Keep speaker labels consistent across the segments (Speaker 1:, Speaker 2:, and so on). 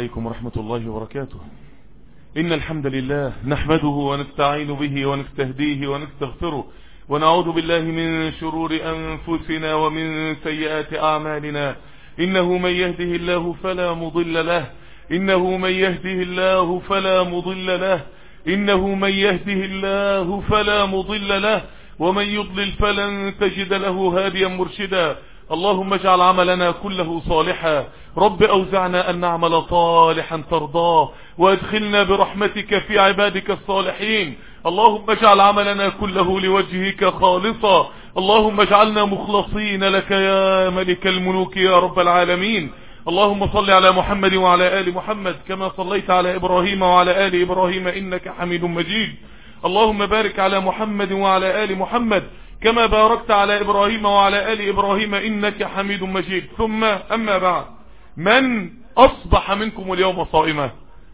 Speaker 1: عليكم ورحمة الله وبركاته إن الحمد لله نحمده ونستعين به ونستهديه ونستغفره ونعوذ بالله من شرور أنفسنا ومن سيئات أعمالنا إنه من يهده الله فلا مضل له إنه من يهده الله فلا مضل له إنه من يهده الله فلا مضل له ومن يضلل فلن تجد له هاديا مرشدا اللهم اجعل عملنا كله صالحا رب أوزعنا أن نعمل صالحا ترضاه وادخلنا برحمتك في عبادك الصالحين اللهم اجعل عملنا كله لوجهك خالصا اللهم اجعلنا مخلصين لك يا ملك الملوك يا رب العالمين اللهم صل على محمد وعلى آل محمد كما صليت على إبراهيم وعلى آل إبراهيم إنك حميد مجيد اللهم بارك على محمد وعلى آل محمد كما باركت على إبراهيم وعلى آل إبراهيم إنك حميد مجيد ثم أما بعد من أصبح منكم اليوم صائما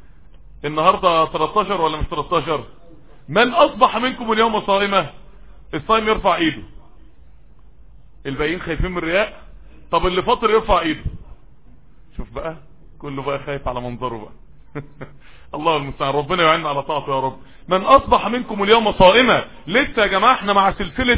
Speaker 1: النهاردة 13 ولا مش 13 من أصبح منكم اليوم صائما الصائم يرفع ايده الباقيين خايفين من الرياء طب اللي فاطر يرفع ايده شوف بقى كله بقى خايف على منظره بقى الله المستعان ربنا يعيننا على طاعته يا رب من اصبح منكم اليوم صائما لسه يا جماعه احنا مع سلسله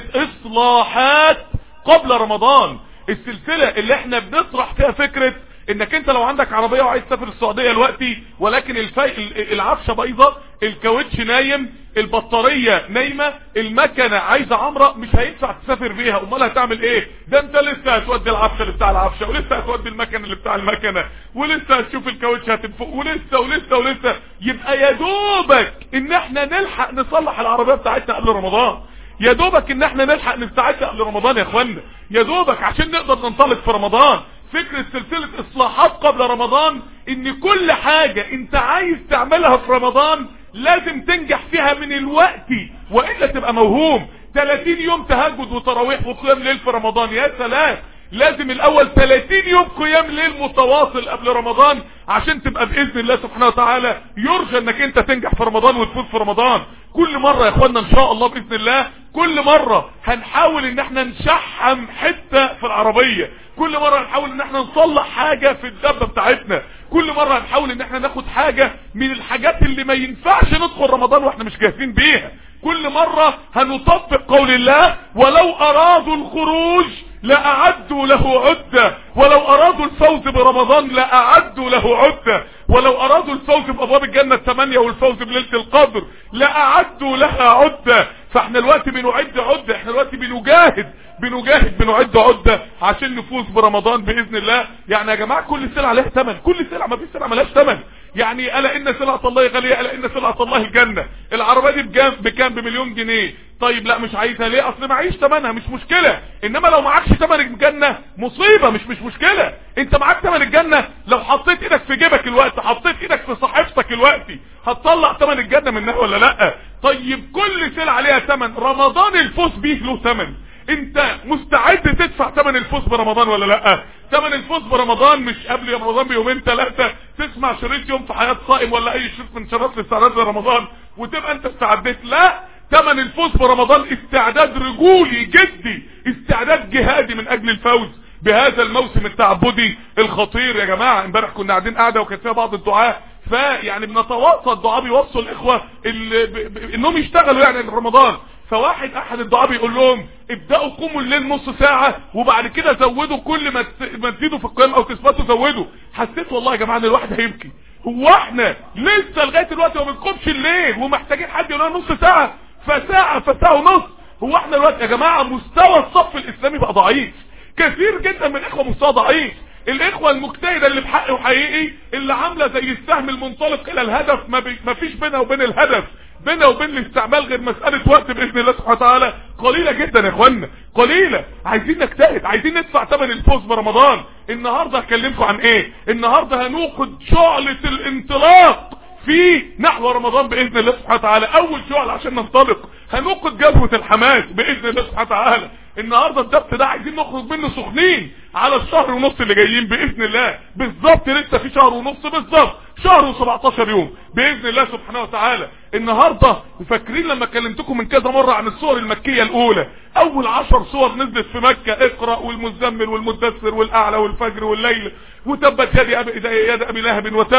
Speaker 1: اصلاحات قبل رمضان السلسله اللي احنا بنطرح فيها فكره انك انت لو عندك عربيه وعايز تسافر السعوديه دلوقتي ولكن الفي... العفشه بايظه الكاوتش نايم البطاريه نايمه المكنه عايزه عمره مش هينفع تسافر بيها امال هتعمل ايه ده انت لسه هتودي العفشه اللي بتاع العفشه ولسه هتودي المكنه اللي بتاع المكنه ولسه هتشوف الكاوتش هتنفق ولسه ولسه ولسه يبقى يا دوبك ان احنا نلحق نصلح العربيه بتاعتنا قبل رمضان يا دوبك ان احنا نلحق نستعد قبل رمضان يا اخوانا يا دوبك عشان نقدر ننطلق في رمضان فكرة سلسلة اصلاحات قبل رمضان ان كل حاجة انت عايز تعملها في رمضان لازم تنجح فيها من الوقت وإلا تبقى موهوم 30 يوم تهجد وتراويح وقيام ليل في رمضان يا سلام لازم الاول 30 يوم قيام ليل متواصل قبل رمضان عشان تبقى باذن الله سبحانه وتعالى يرجى انك انت تنجح في رمضان وتفوز في رمضان كل مرة يا اخوانا ان شاء الله باذن الله كل مرة هنحاول ان احنا نشحم حتة في العربية كل مرة هنحاول ان احنا نصلح حاجة في الدبة بتاعتنا كل مرة هنحاول ان احنا ناخد حاجة من الحاجات اللي ما ينفعش ندخل رمضان واحنا مش جاهزين بيها كل مرة هنطبق قول الله ولو ارادوا الخروج لأعدوا له عدة ولو أرادوا الفوز برمضان لأعدوا له عدة ولو أرادوا الفوز بأبواب الجنة الثمانية والفوز بليلة القدر لأعدوا لها عدة فاحنا الوقت بنعد عدة احنا الوقت بنجاهد بنجاهد بنعد عدة عشان نفوز برمضان بإذن الله يعني يا جماعة كل سلعة لها ثمن كل سلعة ما فيش سلعة ملهاش ثمن يعني ألا إن سلعة الله غالية ألا إن سلعة الله الجنة العربية دي بكام بكام بمليون جنيه طيب لا مش عايزها ليه اصل معيش ثمنها مش مشكلة انما لو معكش ثمن الجنة مصيبة مش مش مشكلة انت معاك ثمن الجنة لو حطيت ايدك في جيبك الوقت حطيت ايدك في صحيفتك الوقت هتطلع ثمن الجنة منها ولا لا طيب كل سلعة ليها ثمن رمضان الفوز بيه له ثمن انت مستعد تدفع ثمن الفوز برمضان ولا لا ثمن الفوز برمضان مش قبل رمضان بيومين ثلاثة تسمع شريط يوم في حياة صائم ولا اي شريط من شريط الاستعداد لرمضان وتبقى انت استعديت لا ثمن الفوز برمضان استعداد رجولي جدي استعداد جهادي من اجل الفوز بهذا الموسم التعبدي الخطير يا جماعة امبارح كنا قاعدين قاعدة وكانت فيها بعض الدعاء فيعني بنتواصل الدعاء بيوصوا الاخوة اللي ب... ب... انهم يشتغلوا يعني رمضان فواحد احد الدعاء بيقول لهم ابدأوا قوموا الليل نص ساعة وبعد كده زودوا كل ما ما تزيدوا في القيام او تثبتوا زودوا حسيت والله يا جماعة ان الواحد هيبكي هو احنا لسه لغاية الوقت ما بنقومش الليل ومحتاجين حد يقول لنا نص ساعة فساعة فساعة ونص هو احنا الوقت يا جماعة مستوى الصف الاسلامي بقى ضعيف كثير جدا من الاخوة مستوى ضعيف الاخوة المجتهدة اللي بحق وحقيقي اللي عاملة زي السهم المنطلق الى الهدف ما, بي ما فيش بينها وبين الهدف بينها وبين الاستعمال غير مسألة وقت بإذن الله سبحانه وتعالى قليلة جدا يا اخوانا قليلة عايزين نجتهد عايزين ندفع ثمن الفوز برمضان النهاردة هكلمكم عن ايه النهاردة هنوقد شعلة الانطلاق في نحو رمضان باذن الله سبحانه وتعالى اول شعل عشان ننطلق هنوقد جبهة الحماس باذن الله سبحانه وتعالى النهارده الضبط ده عايزين نخرج منه سخنين على الشهر ونص اللي جايين باذن الله بالظبط لسه في شهر ونص بالظبط شهر و17 يوم باذن الله سبحانه وتعالى النهارده فاكرين لما كلمتكم من كذا مره عن الصور المكيه الاولى اول عشر صور نزلت في مكه اقرا والمزمل والمدثر والاعلى والفجر والليل وتبت يد ابي يد ابي لهب وتب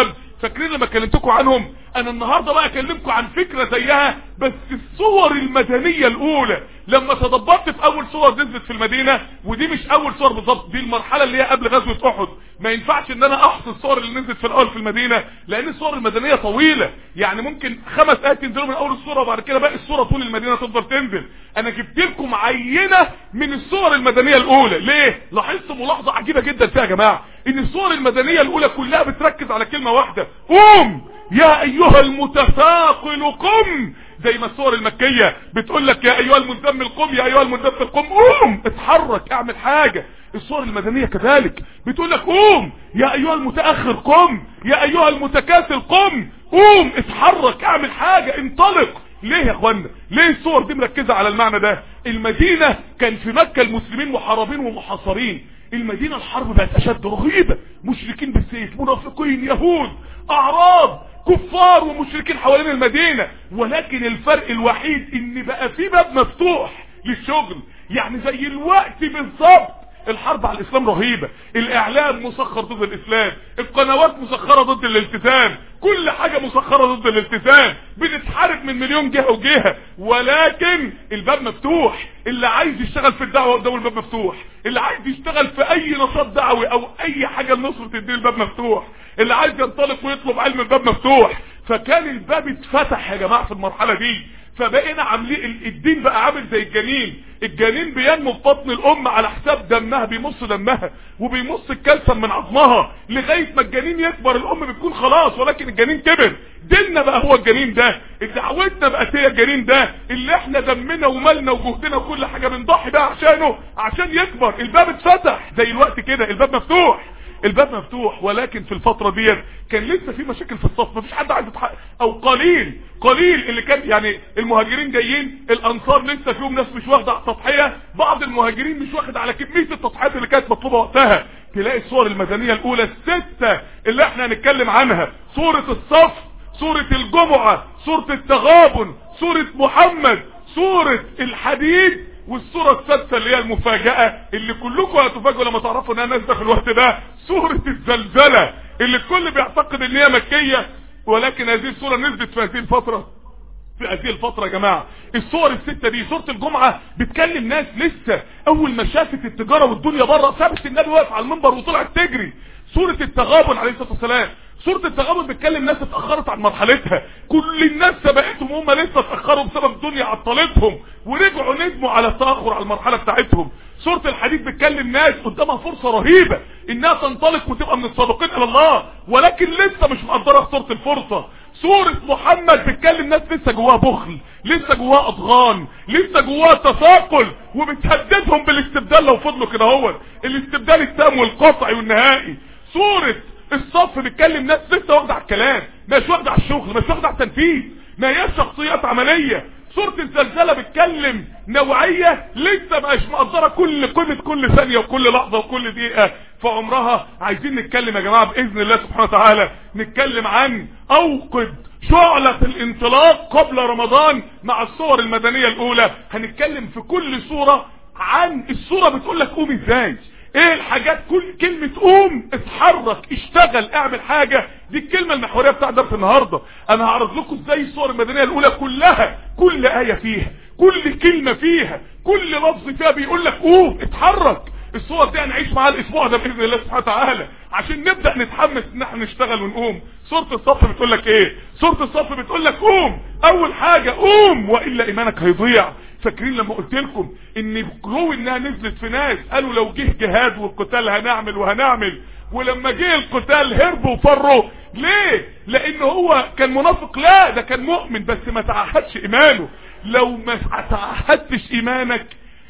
Speaker 1: فاكرين لما كلمتكم عنهم انا النهاردة بقى اكلمكم عن فكرة زيها بس الصور المدنية الاولى لما تدبرت في اول صور نزلت في المدينة ودي مش اول صور بالظبط دي المرحلة اللي هي قبل غزوة احد ما ينفعش ان انا احصي الصور اللي نزلت في الاول في المدينة لان الصور المدنية طويلة يعني ممكن خمس ايات ينزلوا من اول الصورة وبعد كده باقي الصورة طول المدينة تفضل تنزل انا جبت لكم عينة من الصور المدنية الاولى ليه لاحظت ملاحظة عجيبة جدا فيها يا جماعة ان الصور المدنية الاولى كلها بتركز على كلمة واحدة قوم يا ايها المتثاقل قم زي ما الصور المكية بتقول لك يا ايها المزمل قم يا ايها المدثر قم قوم اتحرك اعمل حاجة الصور المدنية كذلك بتقول لك قوم يا ايها المتأخر قم يا ايها المتكاسل قم قوم اتحرك اعمل حاجة انطلق ليه يا اخوانا ليه الصور دي مركزة على المعنى ده المدينة كان في مكة المسلمين محاربين ومحاصرين المدينة الحرب بقت اشد رهيبة مشركين بالسيف منافقين يهود اعراب كفار ومشركين حوالين المدينة ولكن الفرق الوحيد ان بقى في باب مفتوح للشغل يعني زي الوقت بالظبط الحرب على الاسلام رهيبة الاعلام مسخر ضد الاسلام القنوات مسخرة ضد الالتزام كل حاجة مسخرة ضد الالتزام بنتحارب من مليون جهة وجهة ولكن الباب مفتوح اللي عايز يشتغل في الدعوة قدام الباب مفتوح اللي عايز يشتغل في اي نشاط دعوي او اي حاجة لنصرة الدين الباب مفتوح اللي عايز ينطلق ويطلب علم الباب مفتوح فكان الباب اتفتح يا جماعة في المرحلة دي فبقينا عاملين الدين بقى عامل زي الجنين الجنين بينمو في بطن الام على حساب دمها بيمص دمها وبيمص الكالسيوم من عظمها لغايه ما الجنين يكبر الام بتكون خلاص ولكن الجنين كبر ديننا بقى هو الجنين ده دعوتنا بقت هي الجنين ده اللي احنا دمنا ومالنا وجهدنا وكل حاجه بنضحي بقى عشانه عشان يكبر الباب اتفتح زي الوقت كده الباب مفتوح الباب مفتوح ولكن في الفترة ديت كان لسه في مشاكل في الصف مفيش حد عايز يتحقق او قليل قليل اللي كان يعني المهاجرين جايين الانصار لسه فيهم ناس مش واخده على التضحيه بعض المهاجرين مش واخد على كميه التضحيات اللي كانت مطلوبه وقتها تلاقي الصور المدنيه الاولى السته اللي احنا هنتكلم عنها سوره الصف سوره الجمعه سوره التغابن سوره محمد سوره الحديد والصورة السادسة اللي هي المفاجأة اللي كلكم هتفاجئوا لما تعرفوا انها نازله في الوقت ده سورة الزلزلة اللي الكل بيعتقد ان هي مكية ولكن هذه الصورة نزلت في هذه الفترة في هذه الفترة يا جماعة الصور الستة دي صورة الجمعة بتكلم ناس لسه اول ما شافت التجارة والدنيا بره سابت النبي واقف على المنبر وطلعت تجري سورة التغابن عليه الصلاة والسلام سورة التغابن بتكلم ناس اتأخرت عن مرحلتها كل الناس سبقتهم وهم لسه اتأخروا بسبب الدنيا عطلتهم ورجعوا ندموا على التأخر على المرحلة بتاعتهم سورة الحديد بتكلم ناس قدامها فرصة رهيبة انها تنطلق وتبقى من الصادقين الى الله ولكن لسه مش مقدرة خطورة الفرصة سورة محمد بتكلم ناس لسه جواها بخل لسه جواها اضغان لسه جواها تثاقل وبتهددهم بالاستبدال لو فضلوا كده هو الاستبدال التام والقطعي والنهائي سورة الصف بتكلم ناس لسه واخده على الكلام مش واخده على الشغل مش واخده على التنفيذ ما هياش شخصيات عمليه سورة الزلزلة بتكلم نوعية لسه مش مقدرة كل قيمة كل ثانية وكل لحظة وكل دقيقة في عمرها عايزين نتكلم يا جماعة بإذن الله سبحانه وتعالى نتكلم عن أوقد شعلة الانطلاق قبل رمضان مع الصور المدنية الأولى هنتكلم في كل صورة عن الصورة بتقول لك قوم ازاي ايه الحاجات كل كلمة قوم اتحرك اشتغل اعمل حاجة دي الكلمة المحورية بتاع درس النهاردة انا هعرض لكم ازاي الصور المدنية الاولى كلها كل اية فيها كل كلمة فيها كل لفظ فيها بيقول لك قوم اتحرك الصور دي هنعيش معاها الاسبوع ده باذن الله سبحانه وتعالى عشان نبدا نتحمس ان احنا نشتغل ونقوم سوره الصف بتقول لك ايه سوره الصف بتقول لك قوم اول حاجه قوم والا ايمانك هيضيع فاكرين لما قلت لكم ان قلو انها نزلت في ناس قالوا لو جه جهاد والقتال هنعمل وهنعمل ولما جه القتال هربوا وفروا ليه لان هو كان منافق لا ده كان مؤمن بس ما تعهدش ايمانه لو ما تعهدتش ايمانك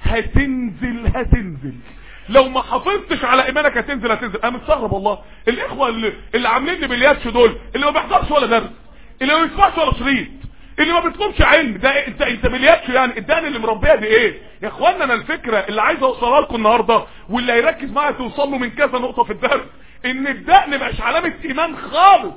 Speaker 1: هتنزل هتنزل لو ما حافظتش على ايمانك هتنزل هتنزل انا مستغرب والله الاخوه اللي, اللي عاملين لي بالياتش دول اللي ما بيحضرش ولا درس اللي ما بيسمعش ولا شريط اللي ما بيطلبش علم ده انت انت بالياتش يعني الدقن اللي مربيه دي ايه يا اخوانا انا الفكره اللي عايز اوصلها لكم النهارده واللي هيركز معايا توصل له من كذا نقطه في الدرس ان الدقن مش علامه ايمان خالص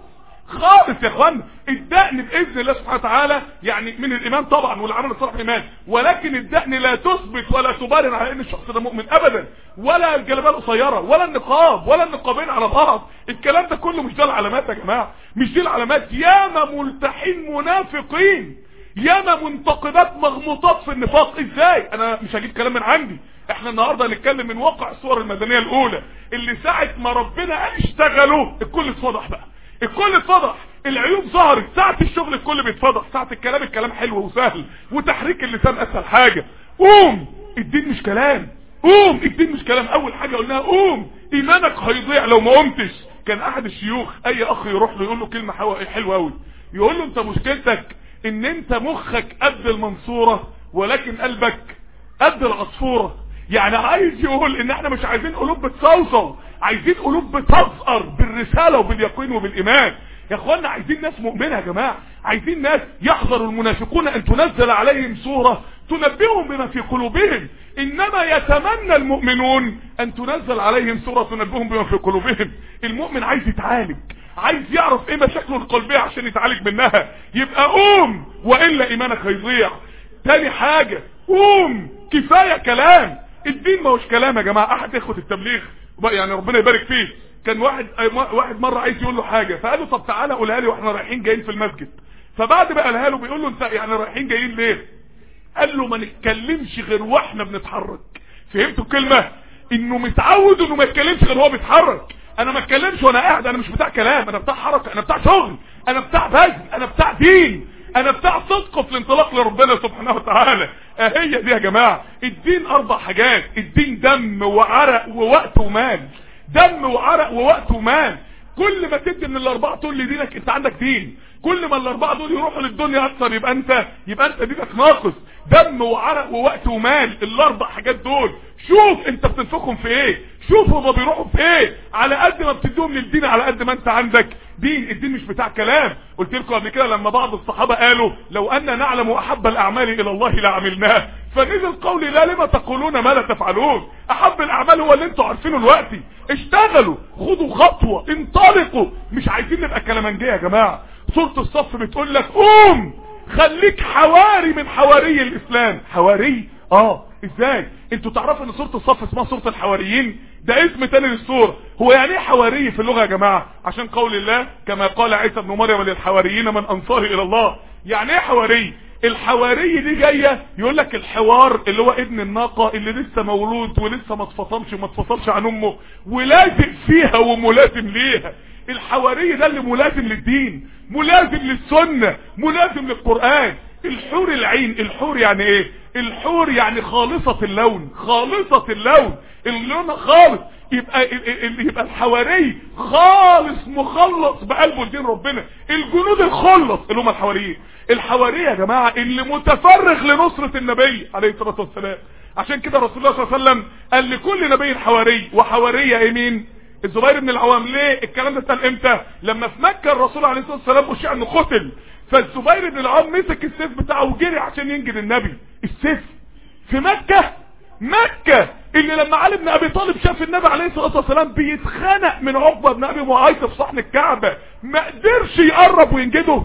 Speaker 1: خالص يا اخوانا الدقن باذن الله سبحانه وتعالى يعني من الايمان طبعا والعمل الصالح ايمان ولكن الدقن لا تثبت ولا تبرر على ان الشخص ده مؤمن ابدا ولا الجلابيه القصيره ولا النقاب ولا النقابين على بعض الكلام ده كله مش ده العلامات يا جماعه مش دي العلامات ياما ملتحين منافقين ياما منتقدات مغموطات في النفاق ازاي انا مش هجيب كلام من عندي احنا النهارده هنتكلم من واقع الصور المدنيه الاولى اللي ساعه ما ربنا قال اشتغلوا الكل اتفضح بقى الكل اتفضح العيوب ظهرت ساعة الشغل الكل بيتفضح ساعة الكلام الكلام حلو وسهل وتحريك اللسان اسهل حاجة قوم الدين مش كلام قوم الدين مش كلام اول حاجة قلناها قوم ايمانك هيضيع لو ما قمتش كان احد الشيوخ اي اخ يروح له يقول له كلمة حلوة قوي يقول له انت مشكلتك ان انت مخك قد المنصورة ولكن قلبك قد العصفورة يعني عايز يقول ان احنا مش عايزين قلوب بتصوصو عايزين قلوب بتظهر بالرسالة وباليقين وبالايمان يا اخوانا عايزين ناس مؤمنة يا جماعة عايزين ناس يحذر المنافقون ان تنزل عليهم سورة تنبئهم بما في قلوبهم انما يتمنى المؤمنون ان تنزل عليهم سورة تنبئهم بما في قلوبهم المؤمن عايز يتعالج عايز يعرف ايه مشاكله القلبية عشان يتعالج منها يبقى قوم والا ايمانك هيضيع تاني حاجة قوم كفاية كلام الدين ما هوش كلام يا جماعة احد اخوة التبليغ يعني ربنا يبارك فيه كان واحد واحد مرة عايز يقول له حاجة فقال له طب تعالى قولها لي واحنا رايحين جايين في المسجد فبعد ما قالها له بيقول له انت يعني رايحين جايين ليه قال له ما نتكلمش غير واحنا بنتحرك فهمتوا الكلمة انه متعود انه ما يتكلمش غير هو بيتحرك انا ما اتكلمش وانا قاعد انا مش بتاع كلام انا بتاع حركة انا بتاع شغل انا بتاع بذل انا بتاع دين انا بتاع صدق في الانطلاق لربنا سبحانه وتعالى هي دي يا جماعة الدين اربع حاجات الدين دم وعرق ووقت ومال دم وعرق ووقت ومال كل ما تدي من الاربعه دول لدينك انت عندك دين كل ما الاربعه دول يروحوا للدنيا اكتر يبقى انت يبقى انت دينك ناقص دم وعرق ووقت ومال الاربع حاجات دول شوف انت بتنفقهم في ايه شوف هما بيروحوا في ايه على قد ما بتديهم للدين على قد ما انت عندك دين الدين مش بتاع كلام قلت لكم قبل كده لما بعض الصحابه قالوا لو ان نعلم احب الاعمال الى الله لعملناه فنزل قولي لا لما تقولون ما لا تفعلون احب الاعمال هو اللي انتوا عارفينه دلوقتي اشتغلوا خدوا خطوه انطلقوا مش عايزين نبقى كلامنجيه يا جماعه سوره الصف بتقول لك قوم خليك حواري من حواري الاسلام حواري اه ازاي انتوا تعرفوا ان سوره الصف اسمها سوره الحواريين ده اسم تاني للسوره هو يعني ايه حواري في اللغه يا جماعه عشان قول الله كما قال عيسى ابن مريم للحواريين من انصاري الى الله يعني ايه حواري الحواري دي جاية يقول لك الحوار اللي هو ابن الناقة اللي لسه مولود ولسه ما اتفصلش وما اتفصلش عن امه ولازق فيها وملازم ليها الحواري ده اللي ملازم للدين ملازم للسنة ملازم للقرآن الحور العين الحور يعني ايه الحور يعني خالصة اللون خالصة اللون اللون خالص يبقى يبقى الحواري خالص مخلص بقلبه لدين ربنا الجنود الخلص اللي هم الحواريين الحواري يا جماعة اللي متفرغ لنصرة النبي عليه الصلاة والسلام عشان كده رسول الله صلى الله عليه وسلم قال لكل نبي حواري وحوارية يمين الزبير بن العوام ليه الكلام ده اتقال امتى لما في مكة الرسول عليه الصلاة والسلام اشيع انه قتل فالزبير بن العوام مسك السيف بتاعه وجري عشان ينجد النبي السيف في مكة مكة اللي لما علي بن ابي طالب شاف النبي عليه الصلاة والسلام بيتخنق من عقبة بن ابي معيط في صحن الكعبة ما قدرش يقرب وينجده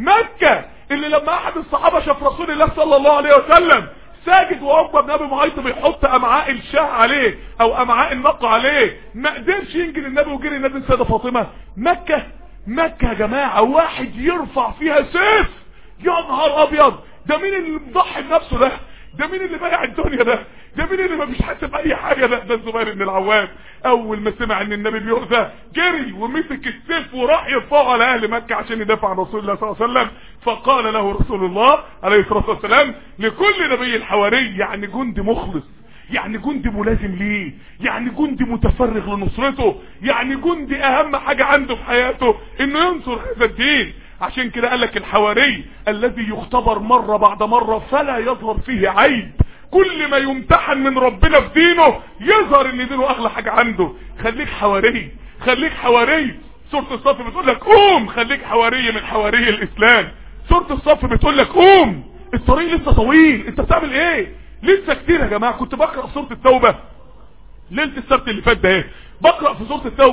Speaker 1: مكة اللي لما احد الصحابة شاف رسول الله صلى الله عليه وسلم ساجد وعقبة بن ابي معيط بيحط امعاء الشاه عليه او امعاء النقع عليه ما قدرش ينجد النبي وجري النبي السيدة فاطمة مكة مكة يا جماعة واحد يرفع فيها سيف يا نهار ابيض ده مين اللي مضحي بنفسه ده ده مين اللي بايع الدنيا ده ده مين اللي ما مش حاسس باي حاجه ده ده الزبير بن العوام اول ما سمع ان النبي بيؤذى جري ومسك السيف وراح يرفعه على اهل مكه عشان يدافع عن رسول الله صلى الله عليه وسلم فقال له رسول الله عليه الصلاه والسلام لكل نبي حواري يعني جند مخلص يعني جندي ملازم ليه يعني جندي متفرغ لنصرته يعني جندي اهم حاجة عنده في حياته انه ينصر هذا الدين عشان كده قال لك الحواري الذي يختبر مرة بعد مرة فلا يظهر فيه عيب كل ما يمتحن من ربنا في دينه يظهر ان دينه اغلى حاجة عنده خليك حواري خليك حواري سورة الصف بتقول لك قوم خليك حواري من حواري الاسلام سورة الصف بتقول لك قوم الطريق لسه طويل انت بتعمل ايه لسه كتير يا جماعة كنت بقرأ سورة التوبة ليلة السبت اللي فات ده ايه بقرأ في سورة التوبة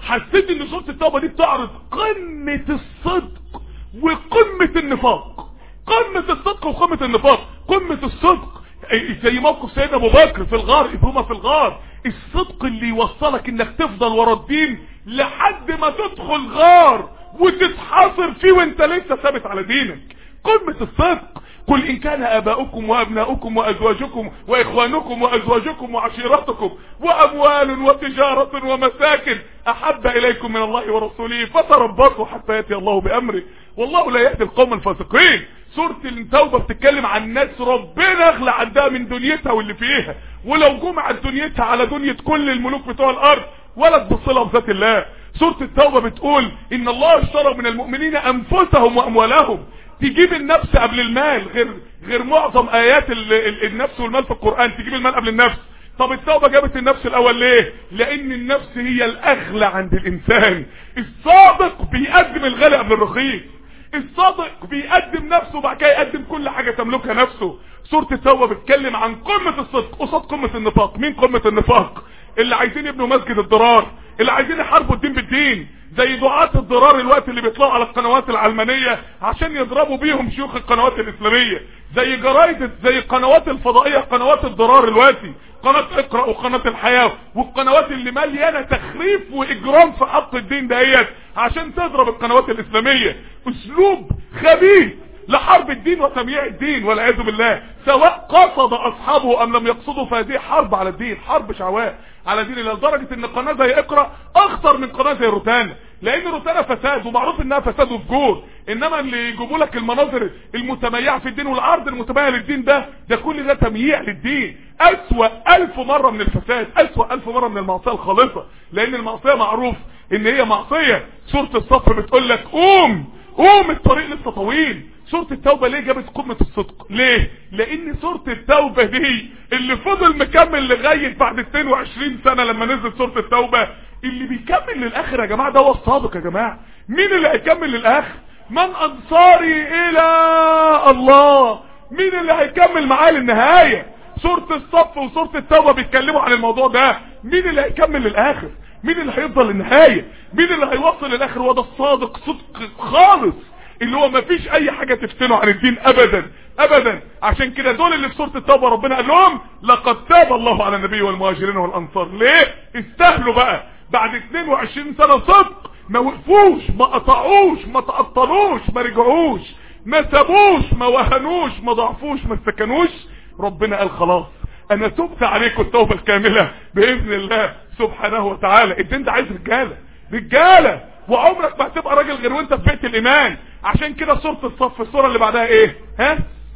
Speaker 1: حسيت ان سورة التوبة دي بتعرض قمة الصدق وقمة النفاق قمة الصدق وقمة النفاق قمة الصدق زي موقف سيدنا ابو بكر في الغار اذ هما في الغار الصدق اللي يوصلك انك تفضل ورا الدين لحد ما تدخل غار وتتحاصر فيه وانت لسه ثابت على دينك قمة الصدق قل ان كان اباؤكم وابناؤكم وازواجكم واخوانكم وازواجكم وعشيرتكم واموال وتجارة ومساكن احب اليكم من الله ورسوله فتربصوا حتى ياتي الله بامره والله لا يهدي القوم الفاسقين سورة التوبة بتتكلم عن ناس ربنا اغلى عندها من دنيتها واللي فيها ولو جمعت دنيتها على دنيا كل الملوك بتوع الارض ولا تبص لها بذات الله سورة التوبة بتقول ان الله اشترى من المؤمنين انفسهم واموالهم تجيب النفس قبل المال غير غير معظم ايات ال ال النفس والمال في القرآن تجيب المال قبل النفس طب التوبة جابت النفس الاول ليه لان النفس هي الاغلى عند الانسان الصادق بيقدم الغالي قبل الرخيص الصادق بيقدم نفسه وبعد كده يقدم كل حاجة تملكها نفسه سورة التوبة بتتكلم عن قمة الصدق قصاد قمة النفاق مين قمة النفاق اللي عايزين يبنوا مسجد الضرار اللي عايزين يحاربوا الدين بالدين زي دعاة الضرار الوقت اللي بيطلعوا على القنوات العلمانية عشان يضربوا بيهم شيوخ القنوات الاسلامية زي جرايد زي القنوات الفضائية قنوات الضرار الوقتي قناة اقرأ وقناة الحياة والقنوات اللي مليانة تخريف واجرام في حق الدين دهيت عشان تضرب القنوات الاسلامية اسلوب خبيث لحرب الدين وتمييع الدين والعياذ بالله سواء قصد اصحابه ام لم يقصدوا فهذه حرب على الدين حرب شعواء على دين الله لدرجه ان قناه زي اقرا اخطر من قناه زي روتانا لان روتانا فساد ومعروف انها فساد وفجور انما اللي يجيبوا لك المناظر المتميعه في الدين والعرض المتميع للدين ده ده كل ده تمييع للدين اسوا الف مره من الفساد اسوا الف مره من المعصيه الخالصه لان المعصيه معروف ان هي معصيه سوره الصف بتقول لك قوم قوم الطريق لسه طويل سورة التوبة ليه جابت قمة الصدق ليه لان سورة التوبة دي اللي فضل مكمل لغاية بعد 22 سنة لما نزلت سورة التوبة اللي بيكمل للاخر يا جماعة ده هو الصادق يا جماعة مين اللي هيكمل للاخر من انصاري الى الله مين اللي هيكمل معاه للنهاية سورة الصف وسورة التوبة بيتكلموا عن الموضوع ده مين اللي هيكمل للاخر مين اللي هيفضل للنهاية مين اللي هيوصل للاخر وده الصادق صدق خالص اللي هو مفيش اي حاجة تفتنه عن الدين ابدا ابدا عشان كده دول اللي في سورة التوبة ربنا قال لهم لقد تاب الله على النبي والمهاجرين والانصار ليه استاهلوا بقى بعد 22 سنة صدق ما وقفوش ما قطعوش ما تقطلوش ما رجعوش ما سابوش ما وهنوش ما ضعفوش ما استكنوش ربنا قال خلاص انا تبت عليكم التوبة الكاملة باذن الله سبحانه وتعالى الدين ده عايز رجالة رجالة وعمرك ما هتبقى راجل غير وانت في بيت الايمان عشان كده سورة الصف السورة اللي بعدها ايه ها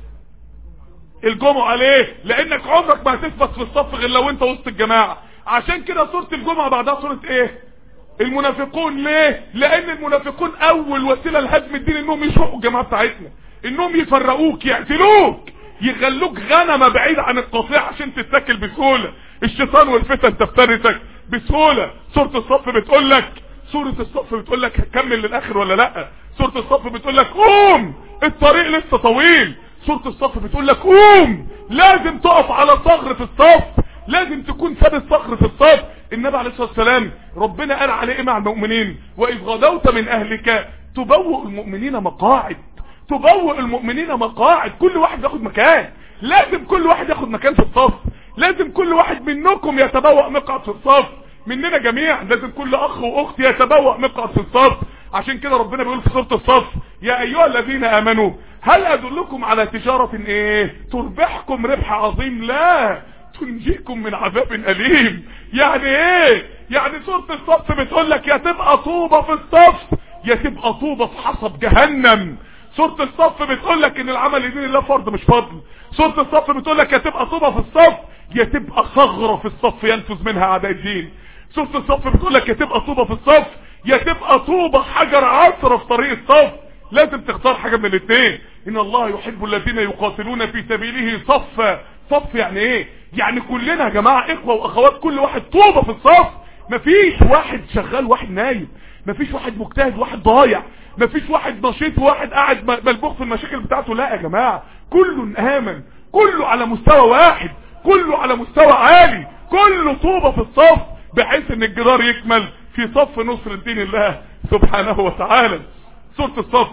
Speaker 1: الجمعة ليه لانك عمرك ما هتثبت في الصف غير لو انت وسط الجماعة عشان كده سورة الجمعة بعدها سورة ايه المنافقون ليه لان المنافقون اول وسيلة لهدم الدين انهم يشقوا الجماعة بتاعتنا انهم يفرقوك يقتلوك يخلوك غنمة بعيد عن القطيع عشان تتاكل بسهولة الشيطان والفتن تفترسك بسهولة سورة الصف بتقول لك سورة الصف بتقول لك هكمل للاخر ولا لا سورة الصف بتقول لك قوم الطريق لسه طويل سورة الصف بتقول لك قوم لازم تقف على صخر في الصف لازم تكون ثابت صخر في الصف النبي عليه الصلاة والسلام ربنا قال عليه مع المؤمنين واذ غدوت من اهلك تبوء المؤمنين مقاعد تبوء المؤمنين مقاعد كل واحد ياخد مكان لازم كل واحد ياخد مكان في الصف لازم كل واحد منكم يتبوأ مقعد في الصف مننا جميعا لازم كل اخ واخت يتبوأ مقعد في الصف عشان كده ربنا بيقول في سورة الصف يا ايها الذين امنوا هل ادلكم على تجارة ايه تربحكم ربح عظيم لا تنجيكم من عذاب اليم يعني ايه يعني سورة الصف بتقول لك يا تبقى طوبة في الصف يا تبقى طوبة في حصب جهنم سورة الصف بتقول لك ان العمل لدين الله فرض مش فضل سورة الصف بتقول لك يا تبقى طوبة في الصف يا تبقى ثغرة في الصف ينفذ منها اعداء الدين سورة الصف بتقول لك يا تبقى طوبة في الصف يا تبقى طوبة حجر عصرة في طريق الصف لازم تختار حاجة من الاثنين ان الله يحب الذين يقاتلون في سبيله صفا صف يعني ايه يعني كلنا يا جماعة اخوة واخوات كل واحد طوبة في الصف مفيش واحد شغال واحد نايم مفيش واحد مجتهد واحد ضايع مفيش واحد نشيط واحد قاعد ملبوخ في المشاكل بتاعته لا يا جماعة كله امن كله على مستوى واحد كله على مستوى عالي كله طوبة في الصف بحيث ان الجدار يكمل في صف نصر دين الله سبحانه وتعالى سورة الصف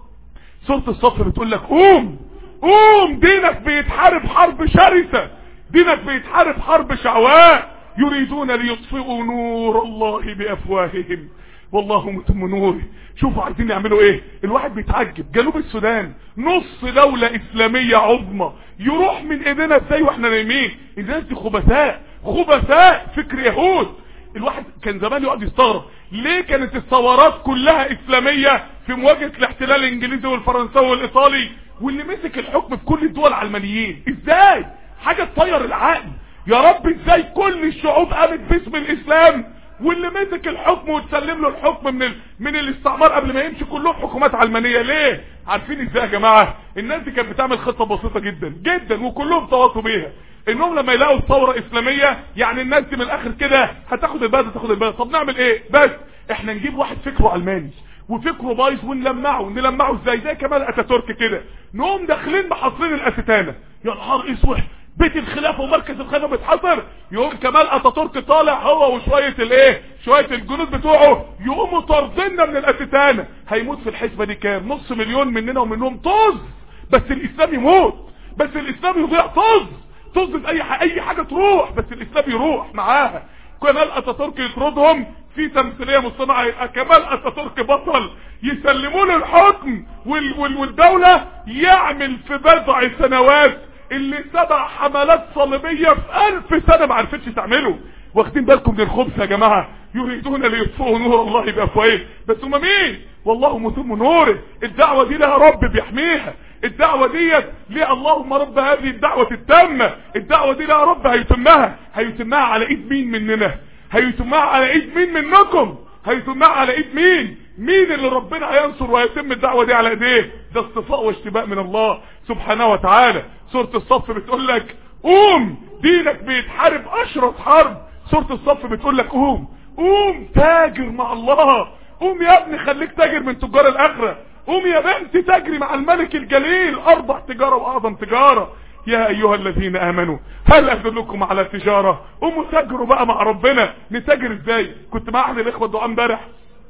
Speaker 1: سورة الصف بتقول لك قوم قوم دينك بيتحارب حرب شرسة دينك بيتحارب حرب شعواء يريدون ليطفئوا نور الله بأفواههم والله متم نوره شوفوا عايزين يعملوا ايه الواحد بيتعجب جنوب السودان نص دولة اسلامية عظمى يروح من ايدينا ازاي واحنا نايمين الناس دي خبثاء خبثاء فكر يهود الواحد كان زمان يقعد يستغرب ليه كانت الثورات كلها اسلامية في مواجهة الاحتلال الانجليزي والفرنساوي والايطالي واللي مسك الحكم في كل الدول علمانيين ازاي حاجة تطير العقل يا رب ازاي كل الشعوب قامت باسم الاسلام واللي مسك الحكم وتسلم له الحكم من ال... من الاستعمار قبل ما يمشي كلهم حكومات علمانيه ليه عارفين ازاي يا جماعه الناس دي كانت بتعمل خطه بسيطه جدا جدا وكلهم تواصوا بيها انهم لما يلاقوا ثوره اسلاميه يعني الناس دي من الاخر كده هتاخد البلد هتاخد البلد طب نعمل ايه بس احنا نجيب واحد فكره علماني وفكره بايظ ونلمعه نلمعه ازاي زي كمال اتاتورك كده نقوم داخلين محاصرين الاستانه يا نهار اسود بيت الخلافه ومركز الخلافه بيتحصر يقوم كمال اتاتورك طالع هو وشويه الايه شويه الجنود بتوعه يقوموا طاردنا من الاستانه هيموت في الحسبه دي كام نص مليون مننا ومنهم طز بس الاسلام يموت بس الاسلام يضيع طز طز في اي حاجة اي حاجه تروح بس الاسلام يروح معاها كمال اتاتورك يطردهم في تمثيليه مصطنعه يبقى كمال اتاتورك بطل يسلموا له الحكم وال وال والدوله يعمل في بضع سنوات اللي سبع حملات صليبية في الف سنة ما عرفتش تعمله واخدين بالكم من الخبث يا جماعة يريدون ليطفئوا نور الله بأفواههم بس هم مين والله متم نوره الدعوة دي لها رب بيحميها الدعوة ديت ليه اللهم رب هذه الدعوة التامة الدعوة دي لها رب هيتمها هيتمها على ايد مين مننا هيتمها على ايد مين منكم هيتمها على ايد مين مين اللي ربنا هينصر وهيتم الدعوة دي على ايديه ده اصطفاء واشتباء من الله سبحانه وتعالى سورة الصف بتقول لك قوم دينك بيتحارب اشرط حرب سورة الصف بتقول لك قوم قوم تاجر مع الله قوم يا ابني خليك تاجر من تجار الاخرة قوم يا بنت تجري مع الملك الجليل اربع تجارة واعظم تجارة يا ايها الذين امنوا هل ادلكم على تجارة قوموا تاجروا بقى مع ربنا نتاجر ازاي كنت مع احد الاخوة الدعاء امبارح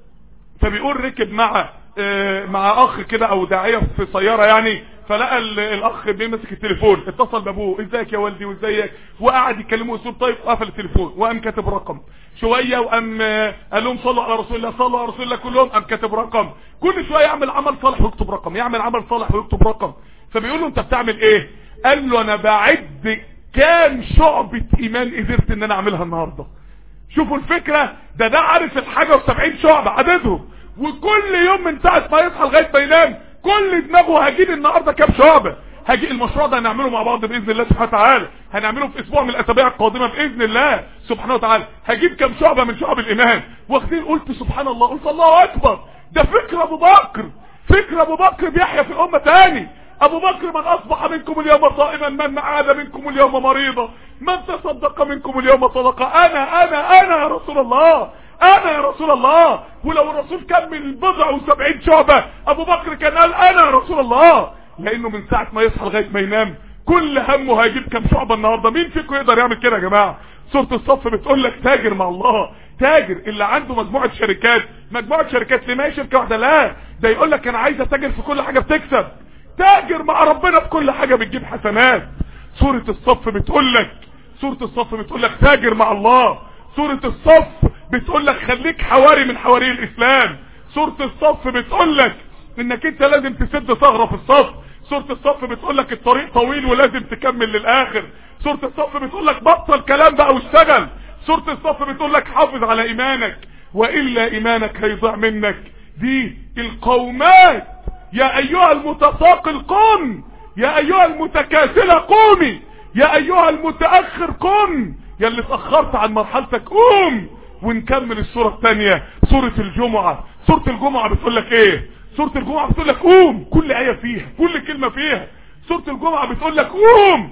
Speaker 1: فبيقول ركب مع اه مع اخ كده او داعية في سيارة يعني فلقى الاخ بيمسك التليفون اتصل بابوه ازيك يا والدي وازيك وقعد يكلمه اسلوب طيب وقفل التليفون وقام كاتب رقم شويه وقام قال لهم صلوا على رسول الله صلوا على رسول الله كلهم قام كاتب رقم كل شويه يعمل عمل صالح ويكتب رقم يعمل عمل صالح ويكتب رقم فبيقول له انت بتعمل ايه قال له انا بعد كام شعبة ايمان قدرت ان انا اعملها النهارده شوفوا الفكرة ده ده عارف الحاجة وسبعين شعبة عددهم وكل يوم من ساعة ما يصحى لغاية ما ينام كل دماغه هجيب النهاردة كام شعبة هجي المشروع ده هنعمله مع بعض باذن الله سبحانه وتعالى هنعمله في اسبوع من الاسابيع القادمه باذن الله سبحانه وتعالى هجيب كام شعبه من شعب الايمان واخدين قلت سبحان الله قلت الله اكبر ده فكر ابو بكر فكر ابو بكر بيحيى في الامه تاني ابو بكر من اصبح منكم اليوم صائما من عاد منكم اليوم مريضا من تصدق منكم اليوم صدقه انا انا انا يا رسول الله انا يا رسول الله ولو الرسول كان من بضع وسبعين شعبة ابو بكر كان قال انا يا رسول الله لانه من ساعة ما يصحى لغاية ما ينام كل همه هيجيب كام شعبة النهاردة مين فيكم يقدر يعمل كده يا جماعة سورة الصف بتقول لك تاجر مع الله تاجر اللي عنده مجموعة شركات مجموعة شركات ليه ما هي شركة واحدة لا ده يقول لك انا عايز اتاجر في كل حاجة بتكسب تاجر مع ربنا في كل حاجة بتجيب حسنات سورة الصف بتقول لك سورة الصف بتقول لك تاجر مع الله سورة الصف بتقول لك خليك حواري من حواري الاسلام سورة الصف بتقول لك انك انت لازم تسد ثغرة في الصف سورة الصف بتقول لك الطريق طويل ولازم تكمل للاخر سورة الصف بتقول لك بطل كلام بقى واشتغل سورة الصف بتقول لك حافظ على ايمانك والا ايمانك هيضيع منك دي القومات يا ايها المتساقل قم يا ايها المتكاسلة قومي يا ايها المتأخر قم يا اللي اتأخرت عن مرحلتك قوم ونكمل السورة الثانية سورة الجمعة سورة الجمعة بتقول لك ايه سورة الجمعة بتقول لك قوم كل آية فيها كل كلمة فيها سورة الجمعة بتقول لك قوم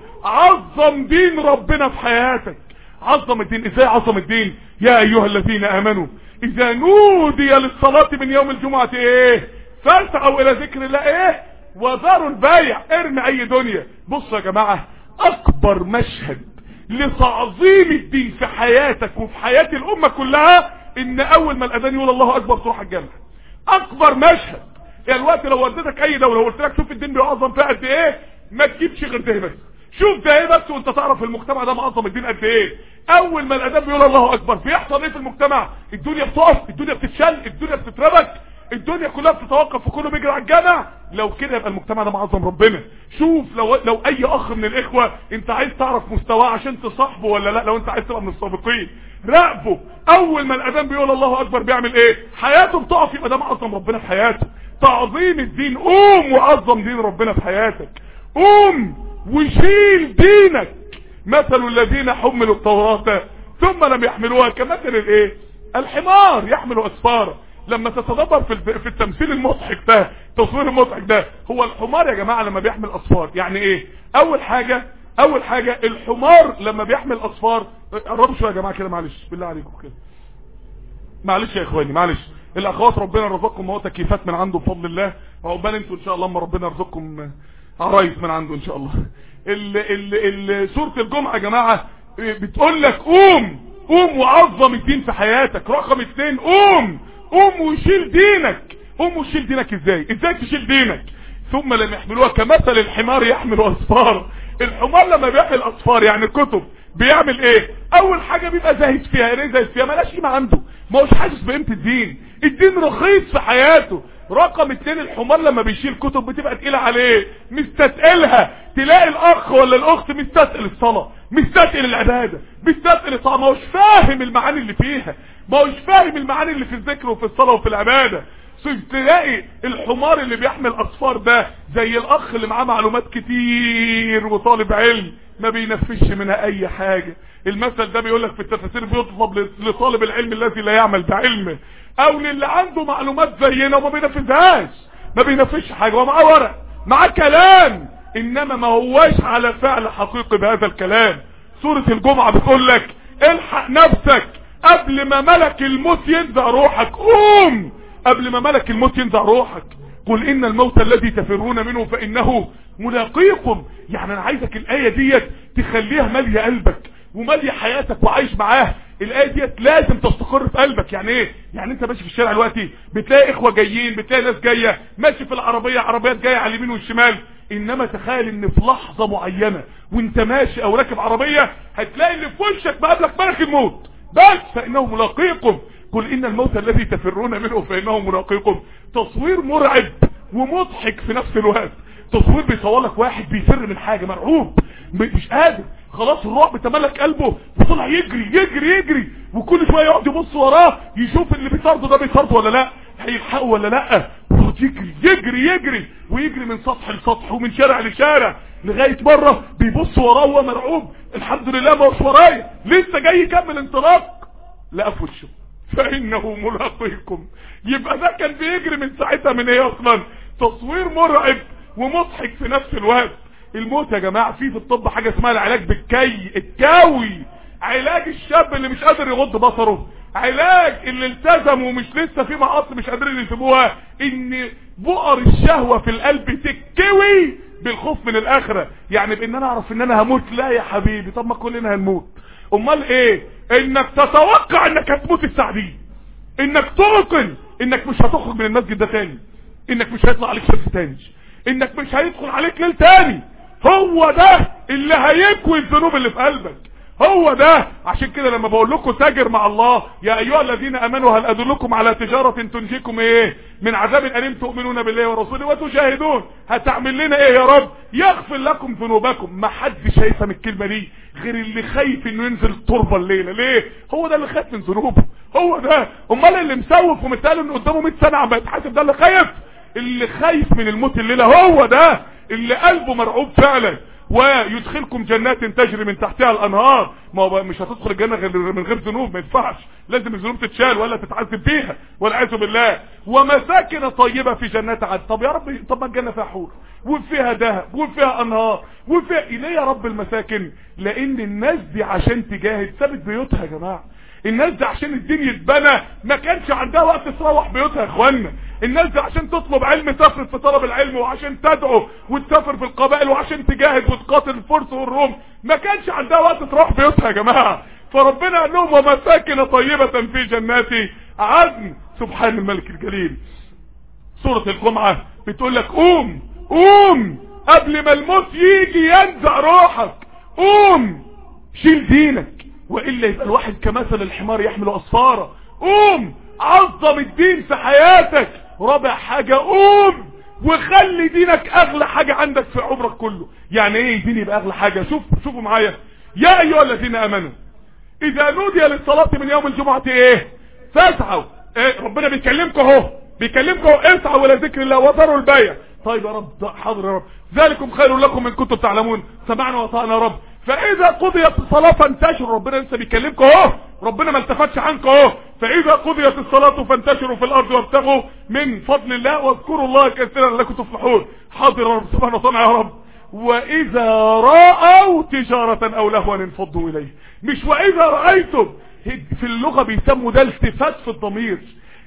Speaker 1: عظم دين ربنا في حياتك عظم الدين ازاي عظم الدين يا ايها الذين امنوا اذا نودي للصلاة من يوم الجمعة ايه فاسعوا الى ذكر الله ايه وذروا البايع ارمي اي دنيا بصوا يا جماعة اكبر مشهد لتعظيم الدين في حياتك وفي حياة الامة كلها
Speaker 2: ان اول ما الاذان يقول الله اكبر تروح الجامع اكبر مشهد يعني الوقت لو وديتك اي دوله وقلت لك شوف الدين بيعظم فيها قد ايه ما تجيبش غير ده بس شوف ده ايه بس وانت تعرف المجتمع ده معظم الدين قد ايه اول ما الاذان بيقول الله اكبر بيحصل ايه في المجتمع الدنيا بتقف الدنيا بتتشل الدنيا بتتربك الدنيا كلها بتتوقف وكله بيجري على الجامع لو كده يبقى المجتمع ده معظم ربنا شوف لو لو اي اخ من الاخوه انت عايز تعرف مستواه عشان تصاحبه ولا لا لو انت عايز تبقى من السابقين راقبه اول ما الاذان بيقول الله اكبر بيعمل ايه حياته بتقف يبقى ده معظم ربنا في حياته تعظيم الدين قوم وعظم دين ربنا في حياتك قوم وشيل دينك مثل الذين حملوا التوراة ثم لم يحملوها كمثل الايه الحمار يحمل اسفارا لما تتدبر في في التمثيل المضحك ده التصوير المضحك ده هو الحمار يا جماعة لما بيحمل اصفار يعني ايه اول حاجة اول حاجة الحمار لما بيحمل اصفار قربوا شوية يا جماعة كده معلش بالله عليكم كده معلش يا اخواني معلش الاخوات ربنا رزقكم هو تكييفات من عنده بفضل الله وعقبال انتوا ان شاء الله اما ربنا يرزقكم عرايس من عنده ان شاء الله ال ال ال سورة الجمعة يا جماعة بتقول لك قوم قوم وعظم الدين في حياتك رقم اتنين قوم قوم وشيل دينك قوم وشيل دينك ازاي ازاي تشيل دينك ثم لم يحملوها كمثل الحمار يحمل اصفار الحمار لما بيحمل اصفار يعني كتب بيعمل ايه اول حاجة بيبقى زاهد فيها ايه زاهد فيها ملاش قيمة عنده ما هوش حاسس بقيمة الدين الدين رخيص في حياته رقم اتنين الحمار لما بيشيل كتب بتبقى تقيلة عليه مستثقلها تلاقي الاخ ولا الاخت مستثقل الصلاة مستثقل العبادة مستثقل الطعام ما هوش فاهم المعاني اللي فيها ما هوش فاهم المعاني اللي في الذكر وفي الصلاة وفي العبادة تلاقي الحمار اللي بيحمل اصفار ده زي الاخ اللي معاه معلومات كتير وطالب علم ما بينفذش منها اي حاجة المثل ده بيقول لك في التفاسير بيطلب لطالب العلم الذي لا يعمل بعلمه او للي عنده معلومات زينا وما بينفذهاش ما بينفذش حاجة ومعاه ورق معاه كلام انما ما هواش على فعل حقيقي بهذا الكلام سورة الجمعة بتقول لك الحق نفسك قبل ما ملك الموت ينزع روحك قوم قبل ما ملك الموت ينزع روحك قل ان الموت الذي تفرون منه فانه ملاقيكم يعني انا عايزك الاية ديت تخليها مالية قلبك ومالية حياتك وعايش معاه الايه ديت لازم تستقر في قلبك يعني ايه يعني انت ماشي في الشارع دلوقتي بتلاقي اخوه جايين بتلاقي ناس جايه ماشي في العربيه عربيات جايه على اليمين والشمال انما تخيل ان في لحظه معينه وانت ماشي او راكب عربيه هتلاقي ان في وشك مقابلك ملك الموت بس فانه ملاقيكم قل ان الموت الذي تفرون منه فانه ملاقيكم تصوير مرعب ومضحك في نفس الوقت تصوير بيصور لك واحد بيفر من حاجه مرعوب مش قادر خلاص الرعب تملك قلبه وطلع يجري يجري يجري وكل شويه يقعد يبص وراه يشوف اللي بيطارده ده بيطارده ولا لا هيلحقه ولا لا ويقعد يجري يجري يجري ويجري من سطح لسطح ومن شارع لشارع لغايه مره بيبص وراه وهو مرعوب الحمد لله ما هوش ورايا لسه جاي يكمل انطلاق لقى في وشه فانه ملاقيكم يبقى ده كان بيجري من ساعتها من ايه اصلا تصوير مرعب ومضحك في نفس الوقت الموت يا جماعة في في الطب حاجة اسمها العلاج بالكي الكاوي علاج الشاب اللي مش قادر يغض بصره علاج اللي التزم ومش لسه في مقص مش قادرين يسيبوها ان بؤر الشهوة في القلب تكوي بالخوف من الاخرة يعني بان انا اعرف ان انا هموت لا يا حبيبي طب ما كلنا هنموت امال ايه انك تتوقع انك هتموت الساعة دي انك توقن انك مش هتخرج من المسجد ده تاني انك مش هيطلع عليك شمس تاني انك مش هيدخل عليك ليل تاني هو ده اللي هيكوي الذنوب اللي في قلبك هو ده عشان كده لما بقول لكم تاجر مع الله يا ايها الذين امنوا هل ادلكم على تجارة تنجيكم ايه من عذاب اليم تؤمنون بالله ورسوله وتجاهدون هتعمل لنا ايه يا رب يغفر لكم ذنوبكم ما حدش هيفهم الكلمة دي غير اللي خايف انه ينزل التربة الليلة ليه هو ده اللي خايف من ذنوبه هو ده امال اللي مسوف ومتقال انه قدامه 100 سنة عم يتحاسب ده اللي خايف اللي خايف من الموت الليلة هو ده اللي قلبه مرعوب فعلا ويدخلكم جنات تجري من تحتها الانهار ما هو مش هتدخل الجنة غير من غير ذنوب ما ينفعش لازم الذنوب تتشال ولا تتعذب فيها والعياذ بالله ومساكن طيبة في جنات عدن طب يا رب طب ما الجنة فيها حور وفيها ذهب وفيها انهار وفيها ليه يا رب المساكن لان الناس دي عشان تجاهد سابت بيوتها يا جماعه الناس دي عشان الدين يتبنى ما كانش عندها وقت تروح بيوتها يا اخوانا الناس دي عشان تطلب علم سافرت في طلب العلم وعشان تدعو وتسافر في القبائل وعشان تجاهد وتقاتل الفرس والروم ما كانش عندها وقت تروح بيوتها يا جماعه فربنا قال لهم ومساكن طيبة في جنات عدن سبحان الملك الجليل سورة الجمعة بتقول لك قوم قوم قبل ما الموت يجي ينزع روحك قوم شيل دينك وإلا يبقى الواحد كمثل الحمار يحمل أصفارة قوم عظم الدين في حياتك رابع حاجة قوم وخلي دينك اغلى حاجة عندك في عمرك كله يعني ايه دين يبقى اغلى حاجة شوف شوفوا معايا يا ايها الذين امنوا اذا نودي للصلاة من يوم الجمعة ايه فاسعوا ايه ربنا بيكلمكم اهو بيكلمكم اسعوا الى ذكر الله وذروا البيع طيب يا رب حاضر يا رب ذلكم خير لكم ان كنتم تعلمون سمعنا وطعنا يا رب فاذا قضيت الصلاة فانتشروا ربنا لسه بيكلمكم اهو ربنا ما التفتش عنكم اهو فاذا قضيت الصلاة فانتشروا في الارض وابتغوا من فضل الله واذكروا الله كثيرا لكم تفلحون حاضر يا رب سبحانه وتعالى يا رب واذا رأوا تجارة او لهوا انفضوا اليه مش واذا رأيتم في اللغة بيسموا ده التفات في الضمير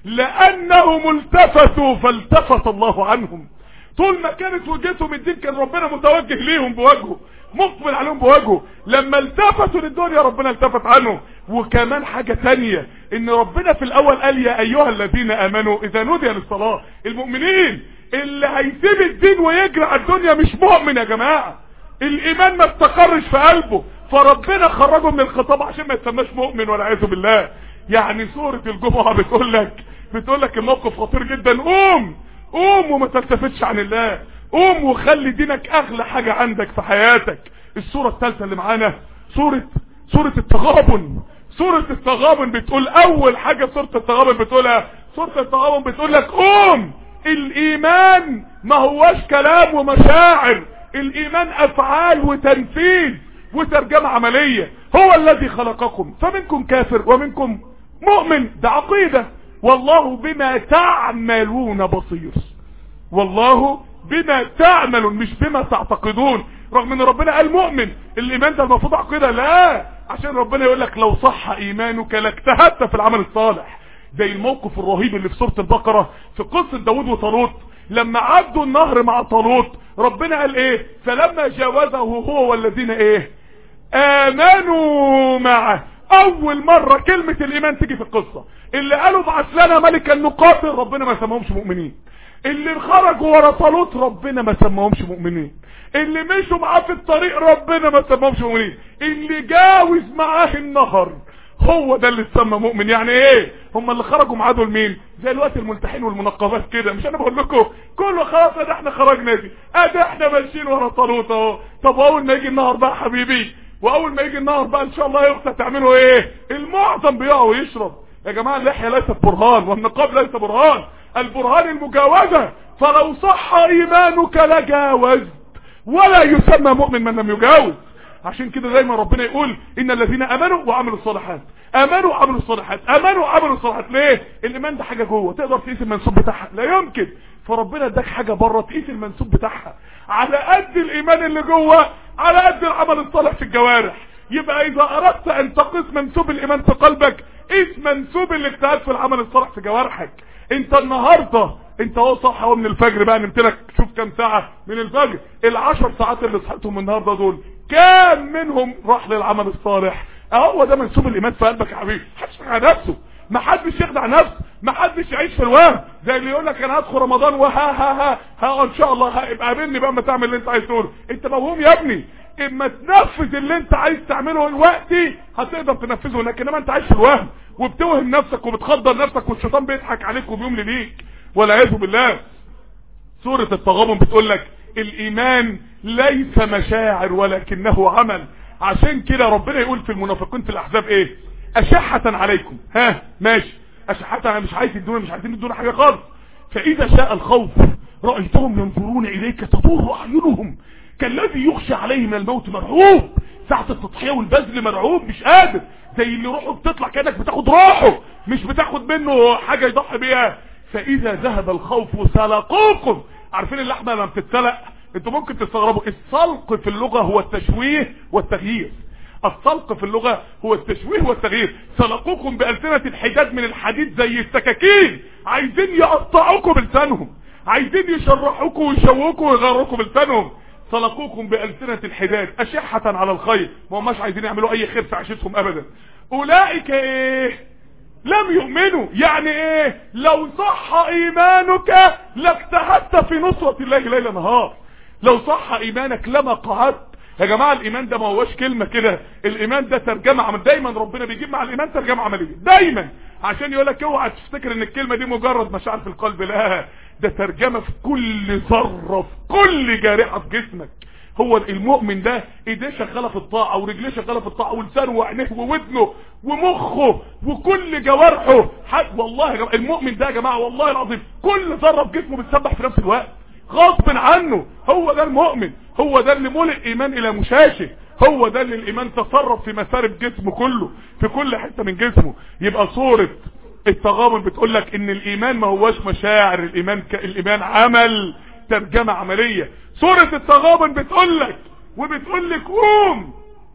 Speaker 2: لانهم التفتوا فالتفت الله عنهم طول ما كانت وجهتهم الدين كان ربنا متوجه ليهم بوجهه مقبل عليهم بوجهه لما التفتوا للدنيا ربنا التفت عنهم وكمان حاجة تانية ان ربنا في الاول قال يا ايها الذين امنوا اذا نودي للصلاة المؤمنين اللي هيسيب الدين ويجري على الدنيا مش مؤمن يا جماعة الايمان ما استقرش في قلبه فربنا خرجه من الخطاب عشان ما يتسماش مؤمن والعياذ بالله يعني سورة الجمعة بتقول لك بتقول لك الموقف خطير جدا قوم قوم وما تلتفتش عن الله قوم وخلي دينك اغلى حاجة عندك في حياتك السورة الثالثة اللي معانا سورة سورة التغابن سورة التغابن بتقول اول حاجة سورة التغابن بتقولها سورة التغابن بتقول لك قوم الايمان ما هواش كلام ومشاعر الايمان افعال وتنفيذ وترجمة عملية هو الذي خلقكم فمنكم كافر ومنكم مؤمن ده عقيدة والله بما تعملون بصير والله بما تعملون مش بما تعتقدون رغم ان ربنا قال مؤمن الايمان ده المفروض عقيدة لا عشان ربنا يقول لك لو صح ايمانك لاجتهدت في العمل الصالح زي الموقف الرهيب اللي في سورة البقرة في قصة داود وطالوت لما عدوا النهر مع طالوت ربنا قال ايه فلما جاوزه هو والذين ايه امنوا معه اول مرة كلمة الايمان تيجي في القصة اللي قالوا بعث لنا ملكا نقاتل ربنا ما سماهمش مؤمنين اللي خرجوا ورا طالوت ربنا ما سماهمش مؤمنين اللي مشوا معاه في الطريق ربنا ما سماهمش مؤمنين اللي جاوز معاه النهر هو ده اللي اتسمى مؤمن يعني ايه هم اللي خرجوا معاه دول مين زي الوقت الملتحين والمنقبات كده مش انا بقول لكم كله خلاص ادي احنا خرجنا دي ادي احنا ماشيين ورا طالوت اهو طب اول ما يجي النهر بقى حبيبي واول ما يجي النهر بقى ان شاء الله يا اختي تعملوا ايه المعظم بيقع ويشرب يا جماعه اللحيه ليست برهان والنقاب ليس برهان البرهان المجاوزه فلو صح ايمانك لجاوزت ولا يسمى مؤمن من لم يجاوز عشان كده دايما ربنا يقول ان الذين امنوا وعملوا الصالحات امنوا وعملوا الصالحات امنوا وعملوا الصالحات ليه الايمان ده حاجه جوه تقدر تقيس المنسوب بتاعها لا يمكن فربنا اداك حاجه بره تقيس المنسوب بتاعها على قد الايمان اللي جوه على قد العمل الصالح في الجوارح يبقى اذا اردت ان تقيس منسوب الايمان في قلبك قيس منسوب الاجتهاد في العمل الصالح في جوارحك انت النهارده انت اهو صح اهو من الفجر بقى نمت لك شوف كام ساعه من الفجر العشر ساعات اللي صحيتهم النهارده دول كام منهم راح للعمل الصالح اهو ده منسوب الايمان في قلبك يا حبيبي محدش يخدع نفسه ما حدش يخدع نفسه ما حدش يعيش في الوهم زي اللي يقول لك انا هدخل رمضان وها ها ها ها ان شاء الله هيبقى قابلني بقى اما تعمل اللي انت عايز تقوله انت موهوم يا ابني اما تنفذ اللي انت عايز تعمله دلوقتي هتقدر تنفذه هناك انما انت عايش في الوهم وبتوهم نفسك وبتخدر نفسك والشيطان بيضحك عليك وبيملي ليك والعياذ بالله سورة التغابن بتقول لك الايمان ليس مشاعر ولكنه عمل عشان كده ربنا يقول في المنافقين في الاحزاب ايه اشحة عليكم ها ماشي اشحة انا مش عايز يدونا مش عايزين يدونا حاجة خالص فاذا شاء الخوف رأيتهم ينظرون اليك تدور اعينهم كالذي يخشى عليه من الموت مرعوب ساعة التضحية والبذل مرعوب مش قادر زي اللي روحه بتطلع كأنك بتاخد روحه مش بتاخد منه حاجة يضحي بيها فاذا ذهب الخوف سلقوكم عارفين اللحمة لما بتتسلق انتوا ممكن تستغربوا السلق في اللغة هو التشويه والتغيير السلق في اللغة هو التشويه والتغيير سلقوكم بألسنة الحداد من الحديد زي السكاكين عايزين يقطعوكم بلسانهم عايزين يشرحوكم ويشوكوا ويغروكم بلسانهم سلقوكم بألسنة الحداد أشحة على الخير ما هماش عايزين يعملوا أي خير في عيشتهم أبدا أولئك إيه لم يؤمنوا يعني إيه لو صح إيمانك لاجتهدت في نصرة الله ليل نهار لو صح إيمانك لما قعدت يا جماعة الإيمان ده ما هوش كلمة كده الإيمان ده ترجمة عمل دايما ربنا بيجيب مع الإيمان ترجمة عملية دايما عشان يقول لك اوعى تفتكر ان الكلمة دي مجرد مشاعر في القلب لا ده ترجمة في كل ذرة في كل جارحة في جسمك هو المؤمن ده ايديه شغاله في الطاعه ورجليه شغاله في الطاعه ولسانه وعينيه وودنه ومخه وكل جوارحه حد والله يا جماعه المؤمن ده يا جماعه والله العظيم كل ذره في جسمه بتسبح في نفس الوقت غصب عنه هو ده المؤمن هو ده اللي ملئ ايمان الى مشاشه هو ده اللي الايمان تصرف في مسارب جسمه كله في كل حته من جسمه يبقى صوره التغامل بتقول لك ان الايمان ما هوش مشاعر الايمان ك... الايمان عمل ترجمه عمليه سوره التغابن بتقول لك وبتقول لك قوم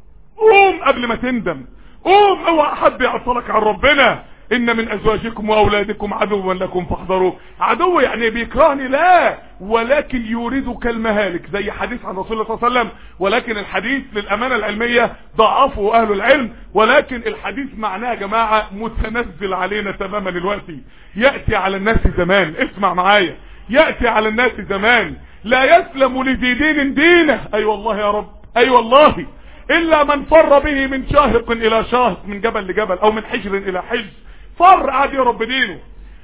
Speaker 2: قوم قبل ما تندم قوم اوعى حد يعطلك عن ربنا ان من ازواجكم واولادكم عدوا لكم فاحذروه عدو يعني بيكرهني لا ولكن يريدك المهالك زي حديث عن رسول الله صلى الله عليه وسلم ولكن الحديث للامانه العلميه ضعفه اهل العلم ولكن الحديث معناه يا جماعه متنزل علينا تماما دلوقتي ياتي على الناس زمان اسمع معايا ياتي على الناس زمان لا يسلم لذي دين دينه اي أيوة والله يا رب اي أيوة والله الا من فر به من شاهق الى شاهق من جبل لجبل او من حجر الى حجر فر قاعد يرب دينه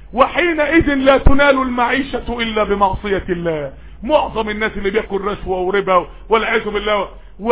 Speaker 2: وحينئذ لا تنال المعيشة الا بمعصية الله معظم الناس اللي بياكل رشوة وربا والعياذ بالله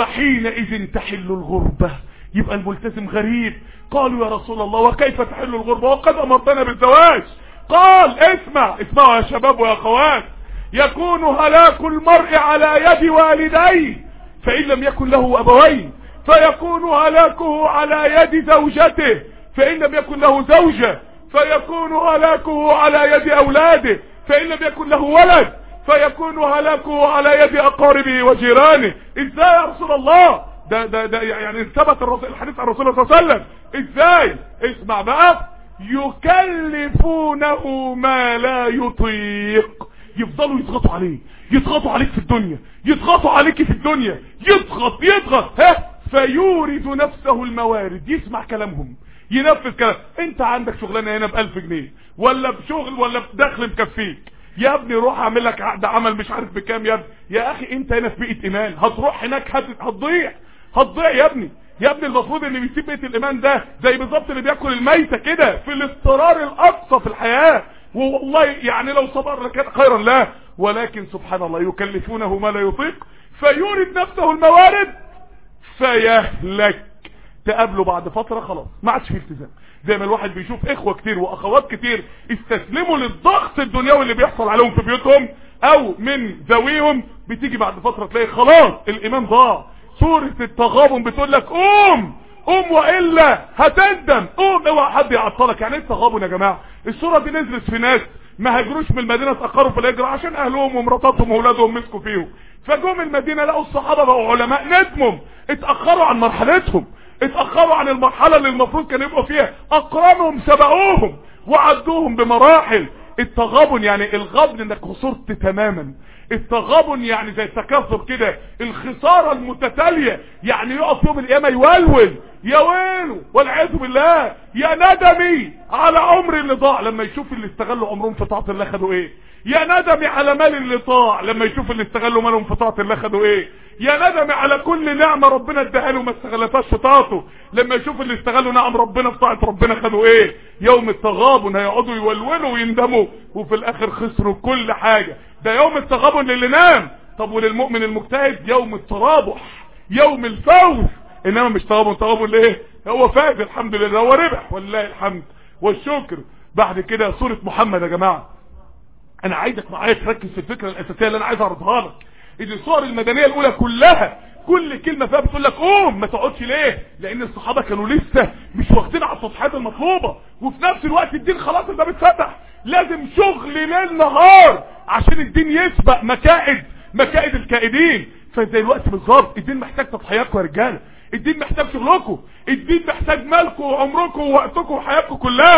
Speaker 2: وحينئذ تحل الغربة يبقى الملتزم غريب قالوا يا رسول الله وكيف تحل الغربة وقد امرتنا بالزواج قال اسمع اسمعوا يا شباب ويا اخوات يكون هلاك المرء على يد والديه فإن لم يكن له أبوين فيكون هلاكه على يد زوجته فإن لم يكن له زوجة فيكون هلاكه على يد أولاده فإن لم يكن له ولد فيكون هلاكه على يد أقاربه وجيرانه إزاي يا رسول الله ده ده ده يعني ثبت الحديث عن رسول الله صلى الله عليه وسلم إزاي اسمع بقى يكلفونه ما لا يطيق يفضلوا يضغطوا عليه يضغطوا عليك في الدنيا يضغطوا عليك في الدنيا يضغط يضغط ها فيورد نفسه الموارد يسمع كلامهم ينفذ كلام انت عندك شغلانه هنا بألف جنيه ولا بشغل ولا بدخل مكفيك يا ابني روح اعمل لك عقد عمل مش عارف بكام يا ابني يا اخي انت هنا في بيئه ايمان هتروح هناك هت... هتضيع هتضيع يا ابني يا ابني المفروض اللي بيسيب بيئه الايمان ده زي بالظبط اللي بياكل الميته كده في الاضطرار الاقصى في الحياه والله يعني لو صبر لكان خيرا له ولكن سبحان الله يكلفونه ما لا يطيق فيورد نفسه الموارد فيهلك تقابله بعد فترة خلاص ما عادش فيه التزام زي ما الواحد بيشوف اخوة كتير واخوات كتير استسلموا للضغط الدنيوي اللي بيحصل عليهم في بيوتهم او من ذويهم بتيجي بعد فترة تلاقي خلاص الايمان ضاع سورة التغابن بتقول لك قوم قوم والا هتندم قوم اوعى حد يعطلك يعني ايه التغابن يا جماعه الصوره دي نزلت في ناس ما هاجروش من المدينه اتاخروا في الهجره عشان اهلهم ومراتاتهم واولادهم مسكوا فيهم فجم المدينه لقوا الصحابه بقوا علماء ندموا اتاخروا عن مرحلتهم اتاخروا عن المرحله اللي المفروض كانوا يبقوا فيها اقرانهم سبقوهم وعدوهم بمراحل التغابن يعني الغبن انك خسرت تماما التغابن يعني زي التكاثر كده الخسارة المتتالية يعني يقف يوم القيامة يولول يا ويله والعياذ بالله يا ندمي على عمري اللي ضاع لما يشوف اللي استغلوا عمرهم في طاعة الله خدوا ايه يا ندمي على مال اللي ضاع لما يشوف اللي استغلوا مالهم في طاعة الله خدوا ايه يا ندمي على كل نعمة ربنا اداها له ما استغلتهاش في طاعته لما يشوف اللي استغلوا نعم ربنا في طاعة ربنا خدوا ايه يوم التغابن هيقعدوا يولولوا ويندموا وفي الاخر خسروا كل حاجة ده يوم التغابن للي نام طب وللمؤمن المجتهد يوم الترابح يوم الفوز انما مش تغابن تغابن ليه هو فاز الحمد لله هو ربح ولله الحمد والشكر بعد كده سورة محمد يا جماعة انا عايزك معايا تركز في الفكرة الاساسية اللي انا عايز اعرضها لك ان الصور المدنية الاولى كلها كل كلمة فيها بتقول لك قوم ما تقعدش ليه لان الصحابة كانوا لسه مش واخدين على التضحيات المطلوبة وفي نفس الوقت الدين خلاص الباب اتفتح لازم شغل ليل نهار عشان الدين يسبق مكائد مكائد الكائدين فزي الوقت بالظبط الدين محتاج تضحياتكم يا رجاله الدين محتاج شغلكم الدين محتاج مالكم وعمركم ووقتكم وحياتكم كلها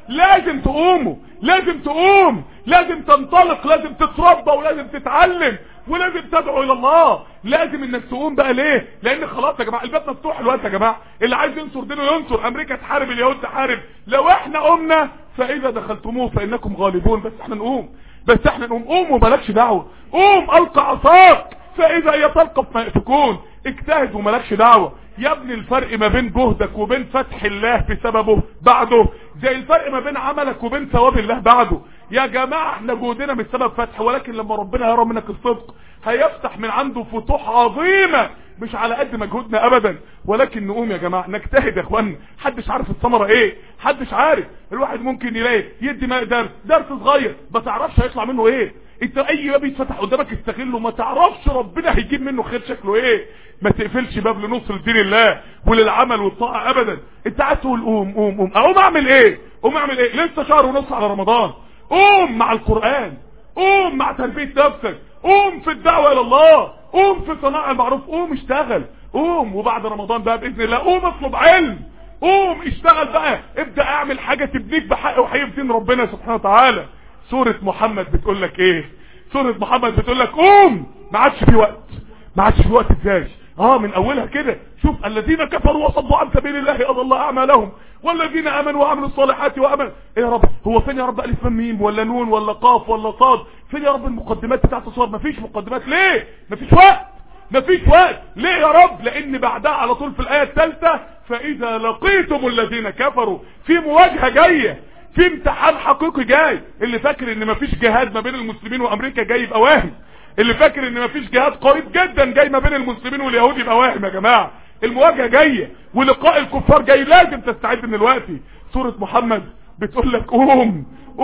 Speaker 2: لازم تقوموا لازم تقوم لازم تنطلق لازم تتربى ولازم تتعلم ولازم تدعو الى الله لازم انك تقوم بقى ليه لان خلاص يا جماعه الباب مفتوح الوقت يا جماعه اللي عايز ينصر دينه ينصر امريكا تحارب اليهود تحارب لو احنا قمنا فاذا دخلتموه فانكم غالبون بس احنا نقوم بس احنا نقوم قوم ومالكش دعوه قوم القى عصاك فاذا هي تلقف ما يفكون اجتهد ومالكش دعوه يا ابني الفرق ما بين جهدك وبين فتح الله بسببه بعده زي الفرق ما بين عملك وبين ثواب الله بعده يا جماعة احنا جهدنا مش سبب فتح ولكن لما ربنا يرى منك الصدق هيفتح من عنده فتوح عظيمة مش على قد مجهودنا ابدا ولكن نقوم يا جماعة نجتهد يا اخوانا محدش عارف الثمرة ايه محدش عارف الواحد ممكن يلاقي يدي ما درس درس صغير ما تعرفش هيطلع منه ايه انت اي باب يتفتح قدامك استغله ما تعرفش ربنا هيجيب منه خير شكله ايه ما تقفلش باب لنصر دين الله وللعمل والطاعة ابدا انت قاعد تقول قوم قوم قوم اقوم اعمل ايه قوم اعمل ايه لسه شهر ونص على رمضان قوم مع القرآن قوم مع تربية نفسك قوم في الدعوة الى الله قوم في صناعة المعروف قوم اشتغل قوم وبعد رمضان بقى باذن الله قوم اطلب علم قوم اشتغل بقى ابدأ اعمل حاجة تبنيك بحق وحيف دين ربنا سبحانه وتعالى سورة محمد بتقول لك ايه سورة محمد بتقول لك قوم ما عادش في وقت ما عادش في وقت ازاي اه من اولها كده شوف الذين كفروا وصدوا عن سبيل الله اضل اعمالهم والذين امنوا وعملوا الصالحات وامنوا ايه يا رب هو فين يا رب الف ميم ولا نون ولا قاف ولا صاد فين يا رب المقدمات بتاعت الصور مفيش مقدمات ليه مفيش وقت مفيش وقت ليه يا رب لان بعدها على طول في الايه الثالثه فاذا لقيتم الذين كفروا في مواجهه جايه في امتحان حقيقي جاي اللي فاكر ان مفيش جهاد ما بين المسلمين وامريكا جاي يبقى واهم اللي فاكر ان مفيش جهاد قريب جدا جاي ما بين المسلمين واليهود يبقى واهم يا جماعه المواجهه جايه ولقاء الكفار جاي لازم تستعد من الوقت سوره محمد بتقول لك قوم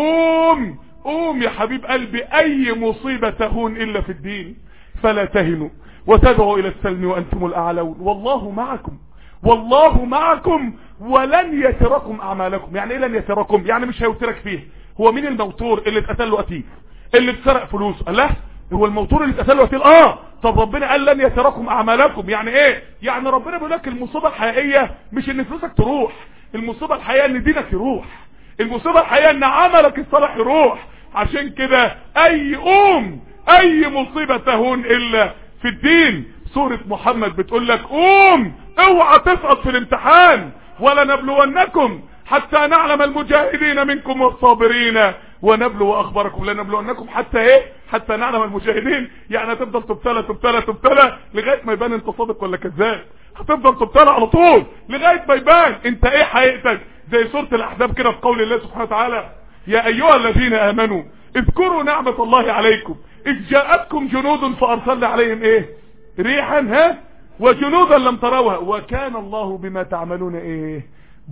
Speaker 2: قوم قوم يا حبيب قلبي اي مصيبه تهون الا في الدين فلا تهنوا وتدعوا الى السلم وانتم الاعلون والله معكم والله معكم ولن يتركم اعمالكم يعني ايه لن يتركم يعني مش هيوترك فيه هو مين الموتور اللي اتقتل له قتيل اللي اتسرق فلوسه الله هو الموتور اللي اتقتل له قتيل اه طب ربنا قال لن يتركم اعمالكم يعني ايه يعني ربنا بيقول لك المصيبه الحقيقيه مش ان فلوسك تروح المصيبه الحقيقيه ان دينك يروح المصيبه الحقيقيه ان عملك الصالح يروح عشان كده اي قوم اي مصيبه تهون الا في الدين سورة محمد بتقول لك قوم اوعى تسقط في الامتحان ولنبلونكم حتى نعلم المجاهدين منكم والصابرين ونبلو اخباركم لنبلونكم حتى ايه حتى نعلم المجاهدين يعني هتفضل تبتلى تبتلى تبتلى لغايه ما يبان انت صادق ولا كذاب هتفضل تبتلى على طول لغايه ما يبان انت ايه حقيقتك زي سوره الاحزاب كده في قول الله سبحانه وتعالى يا ايها الذين امنوا اذكروا نعمه الله عليكم اذ جاءتكم جنود فارسلنا عليهم ايه ريحا ها وجنودا لم تروها وكان الله بما تعملون ايه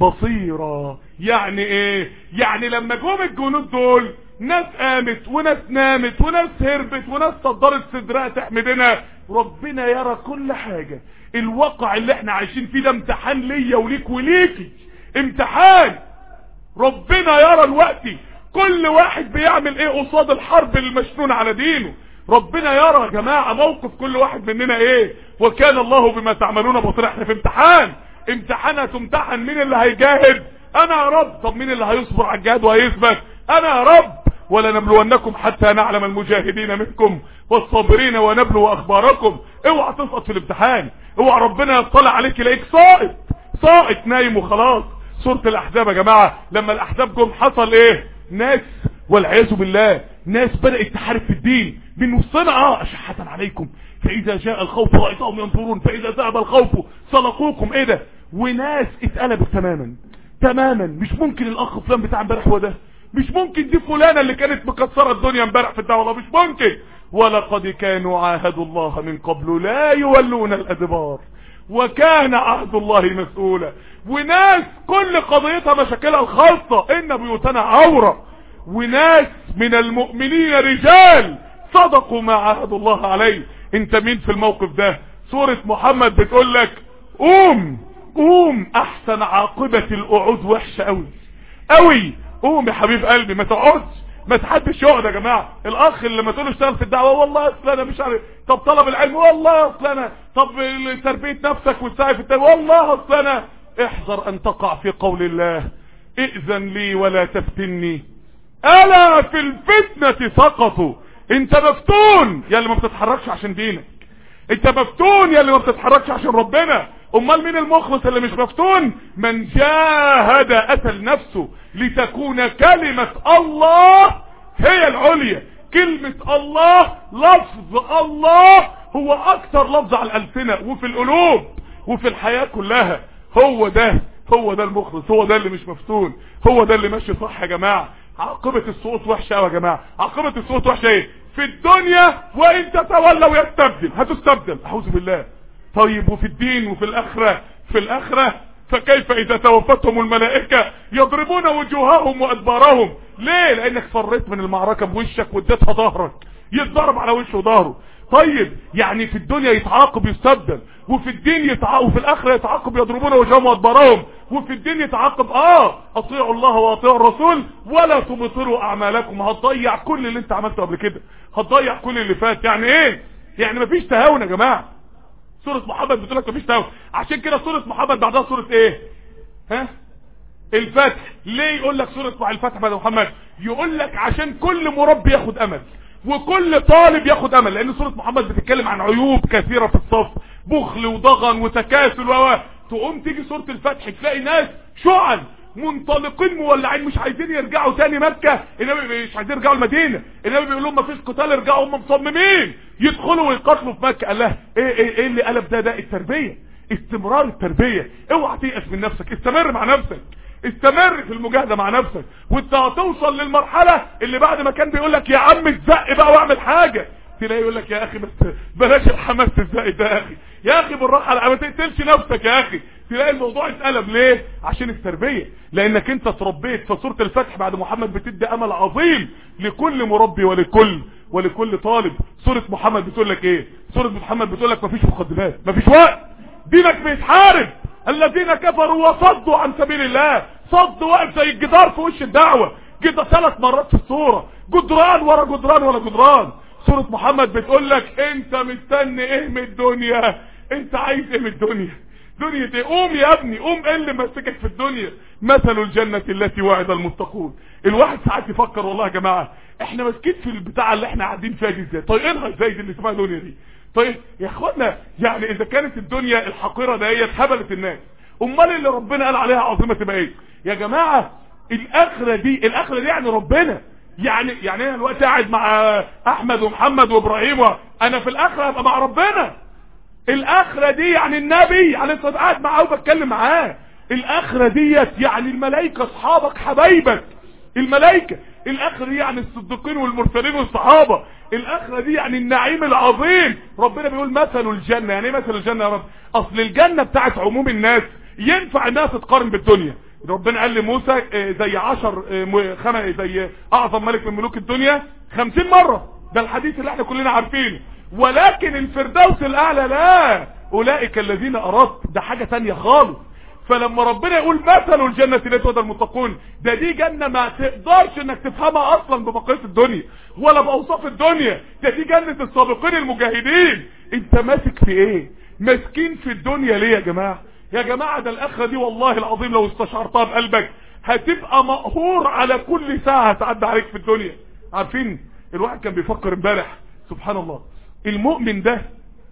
Speaker 2: بصيرا يعني ايه يعني لما جم الجنود دول ناس قامت وناس نامت وناس هربت وناس صدرت صدرها تحمدنا ربنا يرى كل حاجة الواقع اللي احنا عايشين فيه ده امتحان ليا وليك وليكي امتحان ربنا يرى الوقت كل واحد بيعمل ايه قصاد الحرب المشنون على دينه ربنا يرى يا جماعة موقف كل واحد مننا ايه وكان الله بما تعملون بصير احنا في امتحان امتحانها تمتحن مين اللي هيجاهد انا يا رب طب مين اللي هيصبر على الجهاد وهيثبت انا يا رب ولنبلونكم حتى نعلم المجاهدين منكم والصابرين ونبلو اخباركم اوعى تسقط في الامتحان اوعى ربنا يطلع عليك يلاقيك ساقط ساقط نايم وخلاص سورة الاحزاب يا جماعة لما الاحزاب جم حصل ايه ناس والعياذ بالله ناس بدأت تحارب في الدين من وسطنا اه اشحة عليكم فاذا جاء الخوف رأيتهم ينظرون فاذا ذهب الخوف سلقوكم ايه ده وناس اتقلبت تماما تماما مش ممكن الاخ فلان بتاع امبارح هو ده مش ممكن دي فلانة اللي كانت مكسرة الدنيا امبارح في الدولة مش ممكن ولقد كانوا عاهدوا الله من قبل لا يولون الادبار وكان عهد الله مسؤولا وناس كل قضيتها مشاكلها الخاصة ان بيوتنا عورة وناس من المؤمنين رجال صدقوا ما عهد الله عليه انت مين في الموقف ده سورة محمد بتقول لك قوم قوم احسن عاقبة القعود وحشة قوي قوي قوم يا حبيب قلبي ما تقعدش ما تحدش يقعد يا جماعه الاخ اللي لما تقول له اشتغل في الدعوه والله اصل انا مش عارف طب طلب العلم والله اصل انا طب تربيه نفسك والسعي في التربيه والله اصل انا احذر ان تقع في قول الله ائذن لي ولا تفتني الا في الفتنة سقطوا انت مفتون يا اللي ما بتتحركش عشان دينك انت مفتون يا اللي ما بتتحركش عشان ربنا امال مين المخلص اللي مش مفتون من جاهد قتل نفسه لتكون كلمة الله هي العليا كلمة الله لفظ الله هو اكتر لفظ على الالسنة وفي القلوب وفي الحياة كلها هو ده هو ده المخلص هو ده اللي مش مفتون هو ده اللي ماشي صح يا جماعة عاقبة السقوط وحشة قوي يا جماعة عاقبة السقوط وحشة ايه في الدنيا وان تتولوا يستبدل هتستبدل اعوذ بالله طيب وفي الدين وفي الاخرة في الاخرة فكيف اذا توفتهم الملائكة يضربون وجوههم وادبارهم ليه لانك فريت من المعركة بوشك واديتها ظهرك يتضرب على وشه وظهره طيب يعني في الدنيا يتعاقب يستبدل وفي الدين يتعاقب وفي الاخره يتعاقب يضربون وجوههم وادبارهم وفي الدين يتعاقب اه اطيعوا الله واطيعوا الرسول ولا تبطلوا اعمالكم هتضيع كل اللي انت عملته قبل كده هتضيع كل اللي فات يعني ايه يعني مفيش تهاون يا جماعه سوره محمد بتقول لك مفيش تهاون عشان كده سوره محمد بعدها سوره ايه ها الفتح ليه يقول لك سوره مع الفتح بعد محمد يقول لك عشان كل مربي ياخد امل وكل طالب ياخد امل لان سورة محمد بتتكلم عن عيوب كثيرة في الصف بخل وضغن وتكاسل و تقوم تيجي سورة الفتح تلاقي ناس شعل منطلقين مولعين مش عايزين يرجعوا تاني مكة النبي مش عايزين يرجعوا المدينة النبي بيقول لهم مفيش قتال ارجعوا هم مصممين يدخلوا ويقاتلوا في مكة قال لها ايه ايه ايه اللي قلب ده ده التربية استمرار التربية اوعى تيأس من نفسك استمر مع نفسك استمر في المجاهدة مع نفسك وانت هتوصل للمرحلة اللي بعد ما كان بيقول لك يا عم اتزق بقى واعمل حاجة تلاقي يقول لك يا اخي بس بلاش الحماس الزق ده يا اخي يا اخي بالراحة ما تقتلش نفسك يا اخي تلاقي الموضوع اتقلب ليه عشان التربية لانك انت تربيت فسورة الفتح بعد محمد بتدي امل عظيم لكل مربي ولكل ولكل طالب سورة محمد بتقول لك ايه سورة محمد بتقول لك مفيش مقدمات مفيش وقت دينك بيتحارب الذين كفروا وصدوا عن سبيل الله صد واقف زي الجدار في وش الدعوة كده ثلاث مرات في الصورة جدران ورا جدران ورا جدران سورة محمد بتقول لك انت مستني ايه من الدنيا انت عايز ايه من الدنيا دنيا ايه قوم يا ابني قوم ايه اللي ماسكك في الدنيا مثل الجنة التي وعد المتقون الواحد ساعات يفكر والله يا جماعة احنا ماسكين في البتاع اللي احنا قاعدين فيها دي ازاي طايقينها ازاي دي اللي اسمها دنيا دي طيب يا اخوانا يعني اذا كانت الدنيا الحقيرة ديت هبلت الناس امال اللي ربنا قال عليها عظيمة تبقى ايه يا جماعة الاخرة دي الاخرة دي يعني ربنا يعني يعني انا دلوقتي قاعد مع احمد ومحمد وابراهيم و... انا في الاخرة هبقى مع ربنا الاخرة دي يعني النبي يعني انت قاعد معاه وبتكلم معاه الاخرة ديت يعني الملائكة اصحابك حبايبك الملائكة الاخرة دي يعني الصديقين والمرسلين والصحابة الاخرة دي يعني النعيم العظيم ربنا بيقول مثل الجنة يعني ايه مثل الجنة يا رب اصل الجنة بتاعت عموم الناس ينفع انها تتقارن بالدنيا ربنا قال لموسى زي عشر خمس زي اعظم ملك من ملوك الدنيا خمسين مرة ده الحديث اللي احنا كلنا عارفينه ولكن الفردوس الاعلى لا اولئك الذين اردت ده حاجة تانية خالص فلما ربنا يقول مثل الجنة التي وعد المتقون ده دي جنة ما تقدرش انك تفهمها اصلا ببقية الدنيا ولا باوصاف الدنيا ده دي جنة السابقين المجاهدين انت ماسك في ايه ماسكين في الدنيا ليه يا جماعة يا جماعة ده الاخرة دي والله العظيم لو استشعرتها بقلبك هتبقى مقهور على كل ساعة هتعدي عليك في الدنيا عارفين الواحد كان بيفكر امبارح سبحان الله المؤمن ده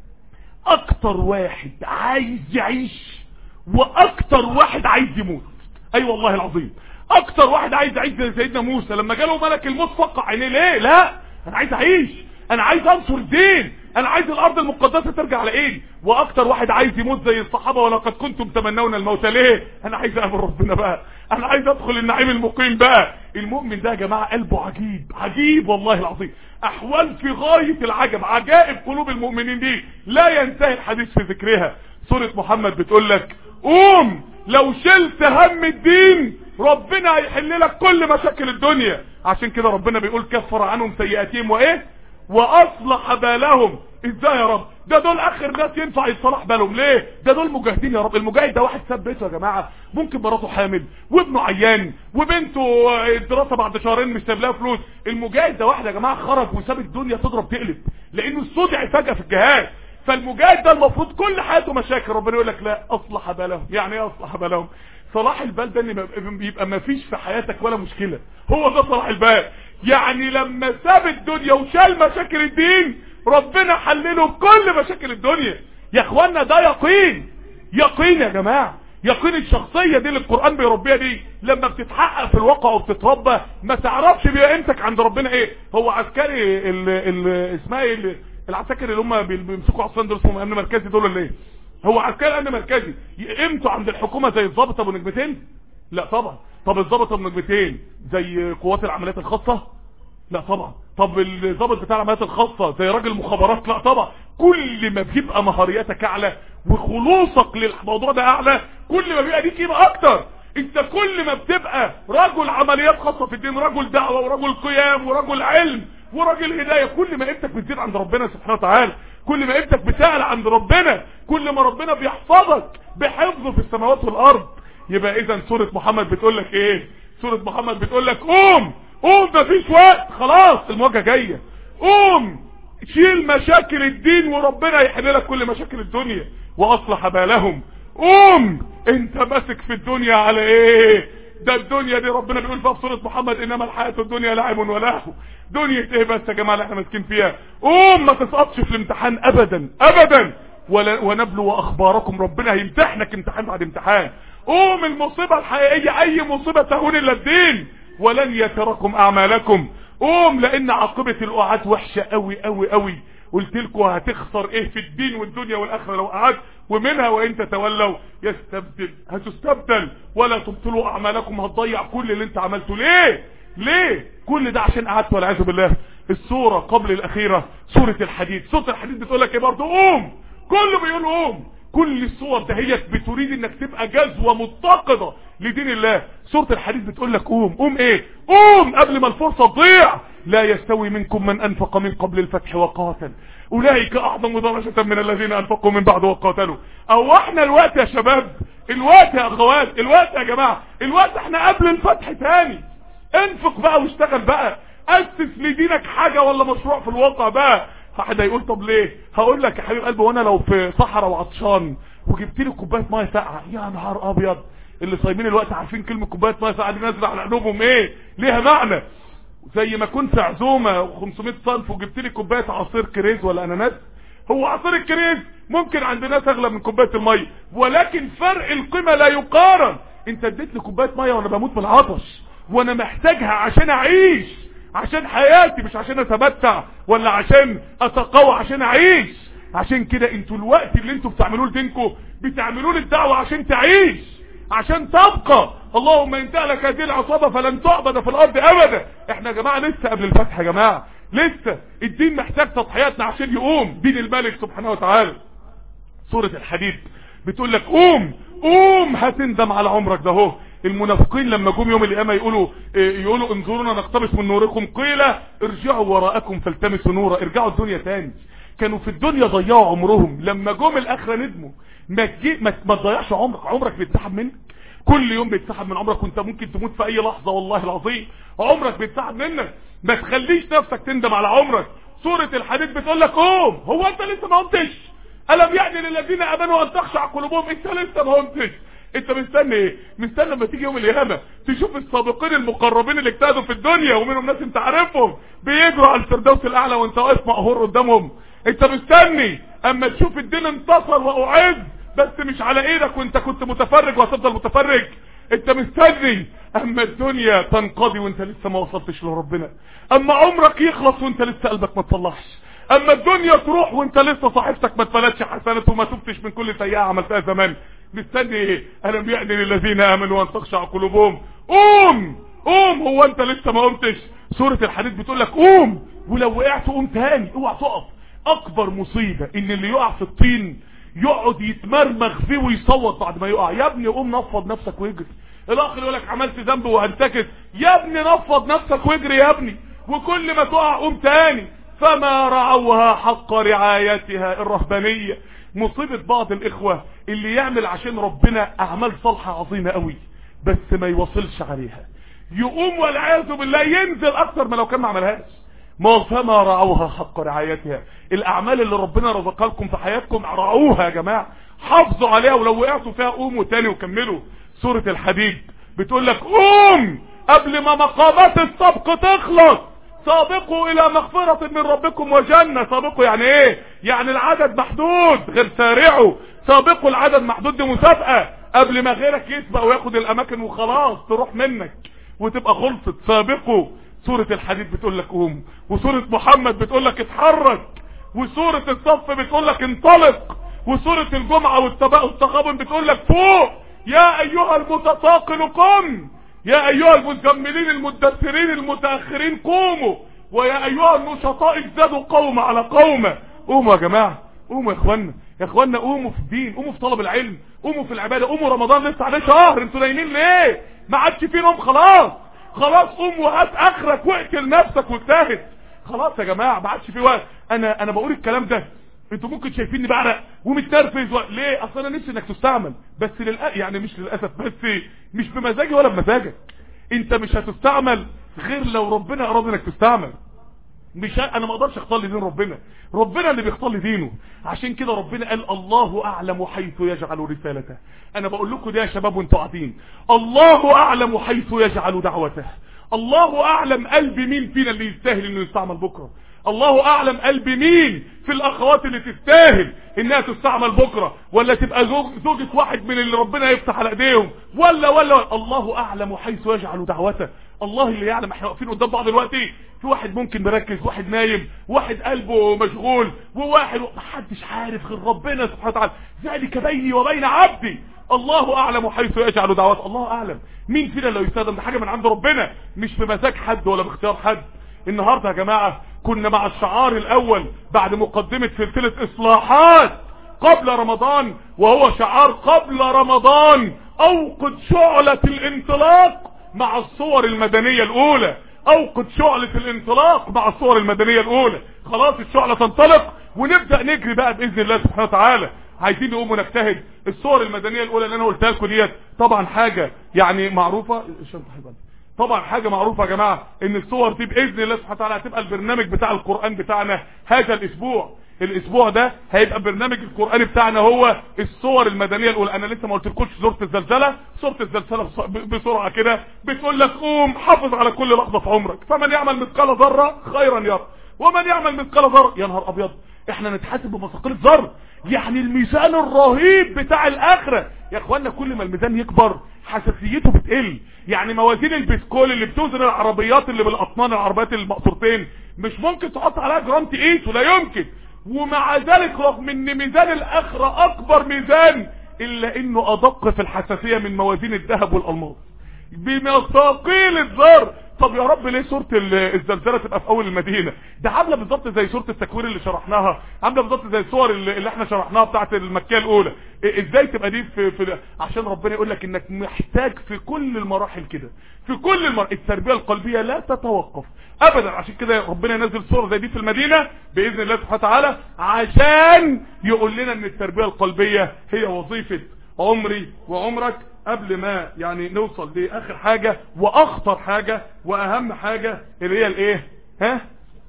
Speaker 2: اكتر واحد عايز يعيش واكتر واحد عايز يموت اي أيوة والله العظيم اكتر واحد عايز يعيش زي سيدنا موسى لما جاله ملك الموت فقع عينيه ليه لا انا عايز اعيش انا عايز انصر الدين انا عايز الارض المقدسة ترجع على ايدي واكتر واحد عايز يموت زي الصحابة ولقد كنتم تمنون الموت ليه انا عايز اقابل ربنا بقى انا عايز ادخل النعيم المقيم بقى المؤمن ده يا جماعة قلبه عجيب عجيب والله العظيم احوال في غاية العجب عجائب قلوب المؤمنين دي لا ينتهي الحديث في ذكرها سورة محمد بتقول لك قوم لو شلت هم الدين ربنا هيحل لك كل مشاكل الدنيا عشان كده ربنا بيقول كفر عنهم سيئاتهم وايه واصلح بالهم ازاي يا رب ده دول اخر ناس ينفع يصلح بالهم ليه ده دول مجاهدين يا رب المجاهد ده واحد ساب بيته يا جماعه ممكن مراته حامل وابنه عيان وبنته الدراسه بعد شهرين مش سايب لها فلوس المجاهد ده واحد يا جماعه خرج وساب الدنيا تضرب تقلب لانه استدعي فجاه في الجهاد فالمجاهد ده المفروض كل حياته مشاكل ربنا يقول لك لا اصلح بالهم يعني ايه اصلح بالهم صلاح البال ده ان بيبقى ما فيش في حياتك ولا مشكلة هو ده صلاح البال يعني لما ساب الدنيا وشال مشاكل الدين ربنا حلله كل مشاكل الدنيا يا اخوانا ده يقين يقين يا جماعة يقين الشخصية دي اللي القرآن بيربيها دي لما بتتحقق في الواقع وبتتربى ما تعرفش بيها قيمتك عند ربنا ايه هو عسكري ال ال اسمها ايه ال- العساكر اللي هم بيمسكوا عصيان دول اسمهم امن مركزي دول اللي ايه هو عسكري امن مركزي قيمته عند الحكومة زي الضابط ابو نجمتين لا طبعا طب الضابط ابو نجمتين زي قوات العمليات الخاصة لا طبعا طب الضابط بتاع العمليات الخاصة زي راجل مخابرات لا طبعا كل ما بيبقى مهارياتك اعلى وخلوصك للموضوع ده اعلى كل ما بيبقى ليك قيمه اكتر انت كل ما بتبقى رجل عمليات خاصة في الدين رجل دعوة ورجل قيام ورجل علم ورجل هداية كل ما قيمتك بتزيد عند ربنا سبحانه وتعالى كل ما قيمتك بتعلى عند ربنا كل ما ربنا بيحفظك بحفظه في السماوات والارض يبقى اذا سورة محمد بتقول لك ايه سورة محمد بتقول لك قوم قوم مفيش وقت خلاص المواجهة جاية قوم شيل مشاكل الدين وربنا يحل لك كل مشاكل الدنيا واصلح بالهم قوم انت ماسك في الدنيا على ايه ده الدنيا دي ربنا بيقول فيها في سوره محمد انما الحياه الدنيا لعب ولهو دنيا ايه بس يا جماعه اللي احنا ماسكين فيها قوم ما تسقطش في الامتحان ابدا ابدا ولا ونبلو اخباركم ربنا هيمتحنك امتحان بعد امتحان قوم المصيبه الحقيقيه اي مصيبه تهون الا الدين ولن يتركم اعمالكم قوم لان عاقبه الوقعات وحشه قوي قوي قوي قلت لكم هتخسر ايه في الدين والدنيا والاخره لو قعدت ومنها وان تتولوا يستبدل هتستبدل ولا تبطلوا اعمالكم هتضيع كل اللي انت عملته ليه ليه كل ده عشان قعدت والعياذ بالله السوره قبل الاخيره سوره الحديد سوره الحديد بتقول لك ايه برضه قوم كله بيقول قوم كل الصور دهيت بتريد انك تبقى جذوة متقدة لدين الله سورة الحديث بتقول لك قوم قوم ايه قوم قبل ما الفرصة تضيع لا يستوي منكم من انفق من قبل الفتح وقاتل اولئك اعظم درجة من الذين انفقوا من بعد وقاتلوا او احنا الوقت يا شباب الوقت يا اخوات الوقت يا جماعة الوقت احنا قبل الفتح تاني انفق بقى واشتغل بقى اسس لدينك حاجة ولا مشروع في الواقع بقى واحد هيقول طب ليه هقول لك يا حبيب قلبي وانا لو في صحراء وعطشان وجبت لي كوبايه ميه ساقعه يا نهار ابيض اللي صايمين الوقت عارفين كلمه كوبايه ميه ساقعه دي نازله على قلوبهم ايه ليها معنى زي ما كنت عزومه و500 صنف وجبت لي كوبايه عصير كريز ولا اناناس هو عصير الكريز ممكن عند ناس اغلى من كوبايه الميه ولكن فرق القيمه لا يقارن انت اديت لي كوبايه ميه وانا بموت من العطش وانا محتاجها عشان اعيش عشان حياتي مش عشان اتمتع ولا عشان اتقوى عشان اعيش عشان كده انتوا الوقت اللي انتوا بتعملوه لدينكم بتعملوه للدعوة عشان تعيش عشان تبقى اللهم ان لك هذه العصابة فلن تعبد في الارض ابدا احنا يا جماعة لسه قبل الفتح يا جماعة لسه الدين محتاج تضحياتنا عشان يقوم دين الملك سبحانه وتعالى سورة الحديد بتقول لك قوم قوم هتندم على عمرك ده اهو المنافقين لما جم يوم القيامه يقولوا إيه يقولوا انظرونا نقتبس من نوركم قيل ارجعوا وراءكم فالتمسوا نورا ارجعوا الدنيا تاني كانوا في الدنيا ضيعوا عمرهم لما جم الاخره ندموا ما تجي ما, ما تضيعش عمرك عمرك بيتسحب منك كل يوم بيتسحب من عمرك وانت ممكن تموت في اي لحظه والله العظيم عمرك بيتسحب منك ما تخليش نفسك تندم على عمرك سوره الحديد بتقول لك قوم هو انت لسه ما قمتش الم يعني للذين امنوا ان تخشع قلوبهم انت لسه ما قمتش انت مستني ايه مستني لما تيجي يوم القيامه تشوف السابقين المقربين اللي اجتهدوا في الدنيا ومنهم ناس انت عارفهم بيجروا على الفردوس الاعلى وانت واقف مقهور قدامهم انت مستني اما تشوف الدين انتصر واعز بس مش على ايدك وانت كنت متفرج وهتفضل متفرج انت مستني اما الدنيا تنقضي وانت لسه ما وصلتش لربنا اما عمرك يخلص وانت لسه قلبك ما تصلحش اما الدنيا تروح وانت لسه صاحبتك ما اتفلتش حسنات وما تبتش من كل سيئة عملتها زمان مستني ايه الم يعني للذين امنوا ان تخشع قلوبهم قوم قوم هو انت لسه ما قمتش سورة الحديث بتقول لك قوم ولو وقعت قوم تاني اوعى تقف اكبر مصيبة ان اللي يقع في الطين يقعد يتمرمغ فيه ويصوت بعد ما يقع يا ابني قوم نفض نفسك واجري الاخر يقول لك عملت ذنب وهنتكس يا ابني نفض نفسك واجري يا ابني وكل ما تقع قوم تاني فما رعوها حق رعايتها الرهبانية مصيبة بعض الاخوة اللي يعمل عشان ربنا اعمال صالحة عظيمة قوي بس ما يوصلش عليها يقوم والعياذ بالله ينزل اكتر ما لو كان ما عملهاش ما فما رعوها حق رعايتها الاعمال اللي ربنا رزقها لكم في حياتكم رعوها يا جماعة حافظوا عليها ولو وقعتوا فيها قوموا تاني وكملوا سورة الحديد بتقول لك قوم قبل ما مقامات السبق تخلص سابقوا الى مغفرة من ربكم وجنة سابقوا يعني ايه يعني العدد محدود غير سارعوا سابقوا العدد محدود دي مسابقة قبل ما غيرك يسبق وياخد الاماكن وخلاص تروح منك وتبقى خلصت سابقوا سورة الحديد بتقول لك قوم وسورة محمد بتقول لك اتحرك وسورة الصف بتقول لك انطلق وسورة الجمعة والتغابن بتقول لك فوق يا ايها المتساقل قم يا ايها المزملين المدثرين المتاخرين قوموا ويا ايها النشطاء ازدادوا قوم على قوم قوموا يا جماعه قوموا يا اخوانا يا اخوانا قوموا في الدين قوموا في طلب العلم قوموا في العباده قوموا رمضان لسه عليه شهر انتوا نايمين ليه ما عادش في نوم خلاص خلاص قوم وهات اخرك واقتل نفسك واجتهد خلاص يا جماعه ما عادش في وقت انا انا بقول الكلام ده انتوا ممكن شايفيني بعرق ومتنرفز و... ليه اصل انا نفسي انك تستعمل بس للأ... يعني مش للاسف بس مش بمزاجي ولا بمزاجك انت مش هتستعمل غير لو ربنا اراد انك تستعمل مش ه... انا ما اقدرش اختار لي دين ربنا ربنا اللي بيختار لي دينه عشان كده ربنا قال الله اعلم حيث يجعل رسالته انا بقول لكم ده يا شباب وانتوا قاعدين الله اعلم حيث يجعل دعوته الله اعلم قلب مين فينا اللي يستاهل انه يستعمل بكره الله اعلم قلب مين في الاخوات اللي تستاهل انها تستعمل بكرة ولا تبقى زوج زوجة واحد من اللي ربنا يفتح على ايديهم ولا ولا الله اعلم حيث يجعل دعوته الله اللي يعلم احنا واقفين قدام بعض دلوقتي في واحد ممكن مركز واحد نايم واحد قلبه مشغول وواحد محدش عارف غير ربنا سبحانه وتعالى ذلك بيني وبين عبدي الله اعلم حيث يجعل دعوته الله اعلم مين فينا اللي يستخدم ده حاجه من عند ربنا مش بمزاج حد ولا باختيار حد النهاردة يا جماعة كنا مع الشعار الاول بعد مقدمة سلسلة اصلاحات قبل رمضان وهو شعار قبل رمضان اوقد شعلة الانطلاق مع الصور المدنية الاولى اوقد شعلة الانطلاق مع الصور المدنية الاولى خلاص الشعلة تنطلق ونبدأ نجري بقى باذن الله سبحانه وتعالى عايزين نقوم ونجتهد الصور المدنية الاولى اللي انا قلتها لكم ديت طبعا حاجة يعني معروفة الشنطة حبيبي طبعا حاجة معروفة يا جماعة ان الصور دي باذن الله سبحانه وتعالى هتبقى البرنامج بتاع القرآن بتاعنا هذا الاسبوع الاسبوع ده هيبقى برنامج القرآن بتاعنا هو الصور المدنية الاولى انا لسه ما قلتلكوش سورة الزلزلة سورة الزلزلة بسرعة كده بتقول لك قوم حافظ على كل لحظة في عمرك فمن يعمل مثقال ذرة خيرا يرى ومن يعمل مثقال ذرة يا نهار ابيض احنا نتحاسب بمثاقيل الذر يعني الميزان الرهيب بتاع الاخرة يا اخوانا كل ما الميزان يكبر حساسيته بتقل يعني موازين البسكول اللي بتوزن العربيات اللي بالاطنان العربيات المقصورتين مش ممكن تحط عليها جرام تقيسه لا يمكن ومع ذلك رغم ان ميزان الاخرة اكبر ميزان الا انه ادق في الحساسية من موازين الذهب والالماس بمثاقيل الذر طب يا رب ليه سورة الزلزلة تبقى في اول المدينة ده عاملة بالظبط زي سورة التكوير اللي شرحناها عاملة بالظبط زي الصور اللي, اللي احنا شرحناها بتاعت المكية الاولى ازاي تبقى دي في, في عشان ربنا يقول لك انك محتاج في كل المراحل كده في كل المراحل التربية القلبية لا تتوقف ابدا عشان كده ربنا ينزل صورة زي دي في المدينة باذن الله سبحانه وتعالى عشان يقول لنا ان التربية القلبية هي وظيفة عمري وعمرك قبل ما يعني نوصل لاخر حاجة واخطر حاجة واهم حاجة اللي هي الايه ها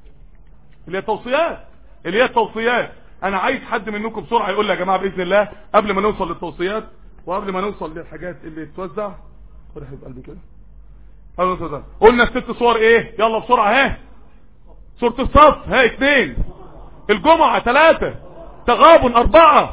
Speaker 2: اللي هي التوصيات اللي هي التوصيات انا عايز حد منكم بسرعة يقول لي يا جماعة باذن الله قبل ما نوصل للتوصيات وقبل ما نوصل للحاجات اللي تتوزع خد حبيب قلبي كده قلنا الست صور ايه يلا بسرعة ها سورة الصف ها اثنين الجمعة ثلاثة تغابن اربعة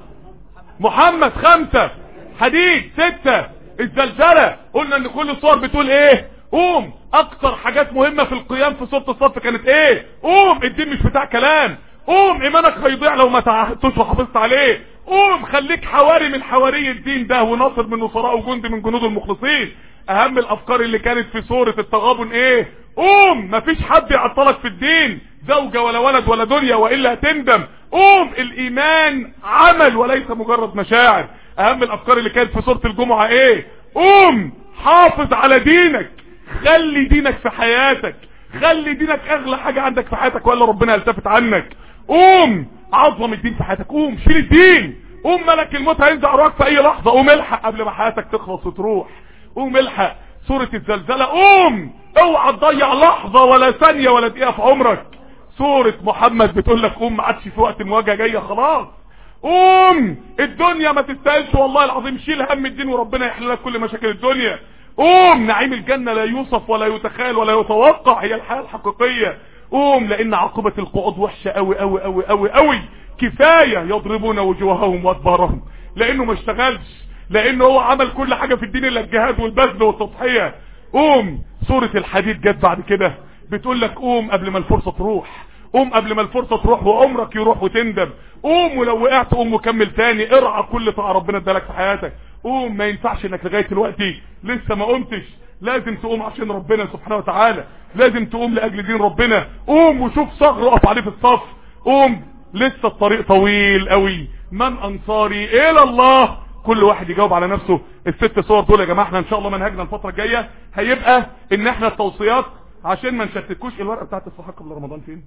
Speaker 2: محمد خمسة حديد ستة الزلزلة قلنا ان كل الصور بتقول ايه قوم اكتر حاجات مهمة في القيام في سورة الصف كانت ايه قوم الدين مش بتاع كلام قوم ايمانك هيضيع لو ما تعهدتوش وحافظت عليه قوم خليك حواري من حواري الدين ده وناصر من نصراء وجند من جنود المخلصين اهم الافكار اللي كانت في سورة التغابن ايه قوم مفيش حد يعطلك في الدين زوجة ولا ولد ولا دنيا والا هتندم قوم الايمان عمل وليس مجرد مشاعر اهم الافكار اللي كانت في سورة الجمعة ايه قوم حافظ على دينك خلي دينك في حياتك خلي دينك اغلى حاجة عندك في حياتك ولا ربنا يلتفت عنك قوم عظم الدين في حياتك قوم شيل الدين قوم ملك الموت هينزع روحك في اي لحظة قوم الحق قبل ما حياتك تخلص وتروح قوم الحق سورة الزلزلة قوم اوعى تضيع لحظة ولا ثانية ولا دقيقة في عمرك سورة محمد بتقول لك قوم ما عادش في وقت المواجهة جاية خلاص قوم الدنيا ما تستاهلش والله العظيم شيل هم الدين وربنا يحل لك كل مشاكل الدنيا قوم نعيم الجنة لا يوصف ولا يتخيل ولا يتوقع هي الحياة الحقيقية قوم لان عاقبة القعود وحشة قوي قوي قوي قوي قوي كفاية يضربون وجوههم وادبارهم لانه ما اشتغلش لانه هو عمل كل حاجة في الدين الا الجهاد والبذل والتضحية قوم سورة الحديد جت بعد كده بتقول لك قوم قبل ما الفرصة تروح قوم قبل ما الفرصة تروح وعمرك يروح وتندم قوم ولو وقعت قوم وكمل تاني ارعى كل طاعة ربنا ادالك في حياتك قوم ما ينفعش انك لغاية دلوقتي لسه ما قمتش لازم تقوم عشان ربنا سبحانه وتعالى لازم تقوم لاجل دين ربنا قوم وشوف صغر اقف عليه في الصف قوم لسه الطريق طويل قوي من انصاري الى الله كل واحد يجاوب على نفسه الست صور دول يا جماعه احنا ان شاء الله منهجنا الفتره الجايه هيبقى ان احنا التوصيات عشان ما نشتتكوش الورقه بتاعت الصحه قبل رمضان فين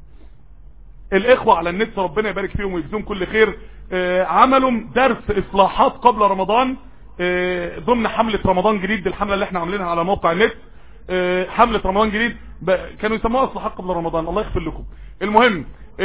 Speaker 2: الاخوة على النت ربنا يبارك فيهم ويجزيهم كل خير آه عملوا درس اصلاحات قبل رمضان آه ضمن حملة رمضان جديد دي الحملة اللي احنا عاملينها على موقع النت آه حملة رمضان جديد كانوا يسموها اصلاحات قبل رمضان الله يغفر لكم المهم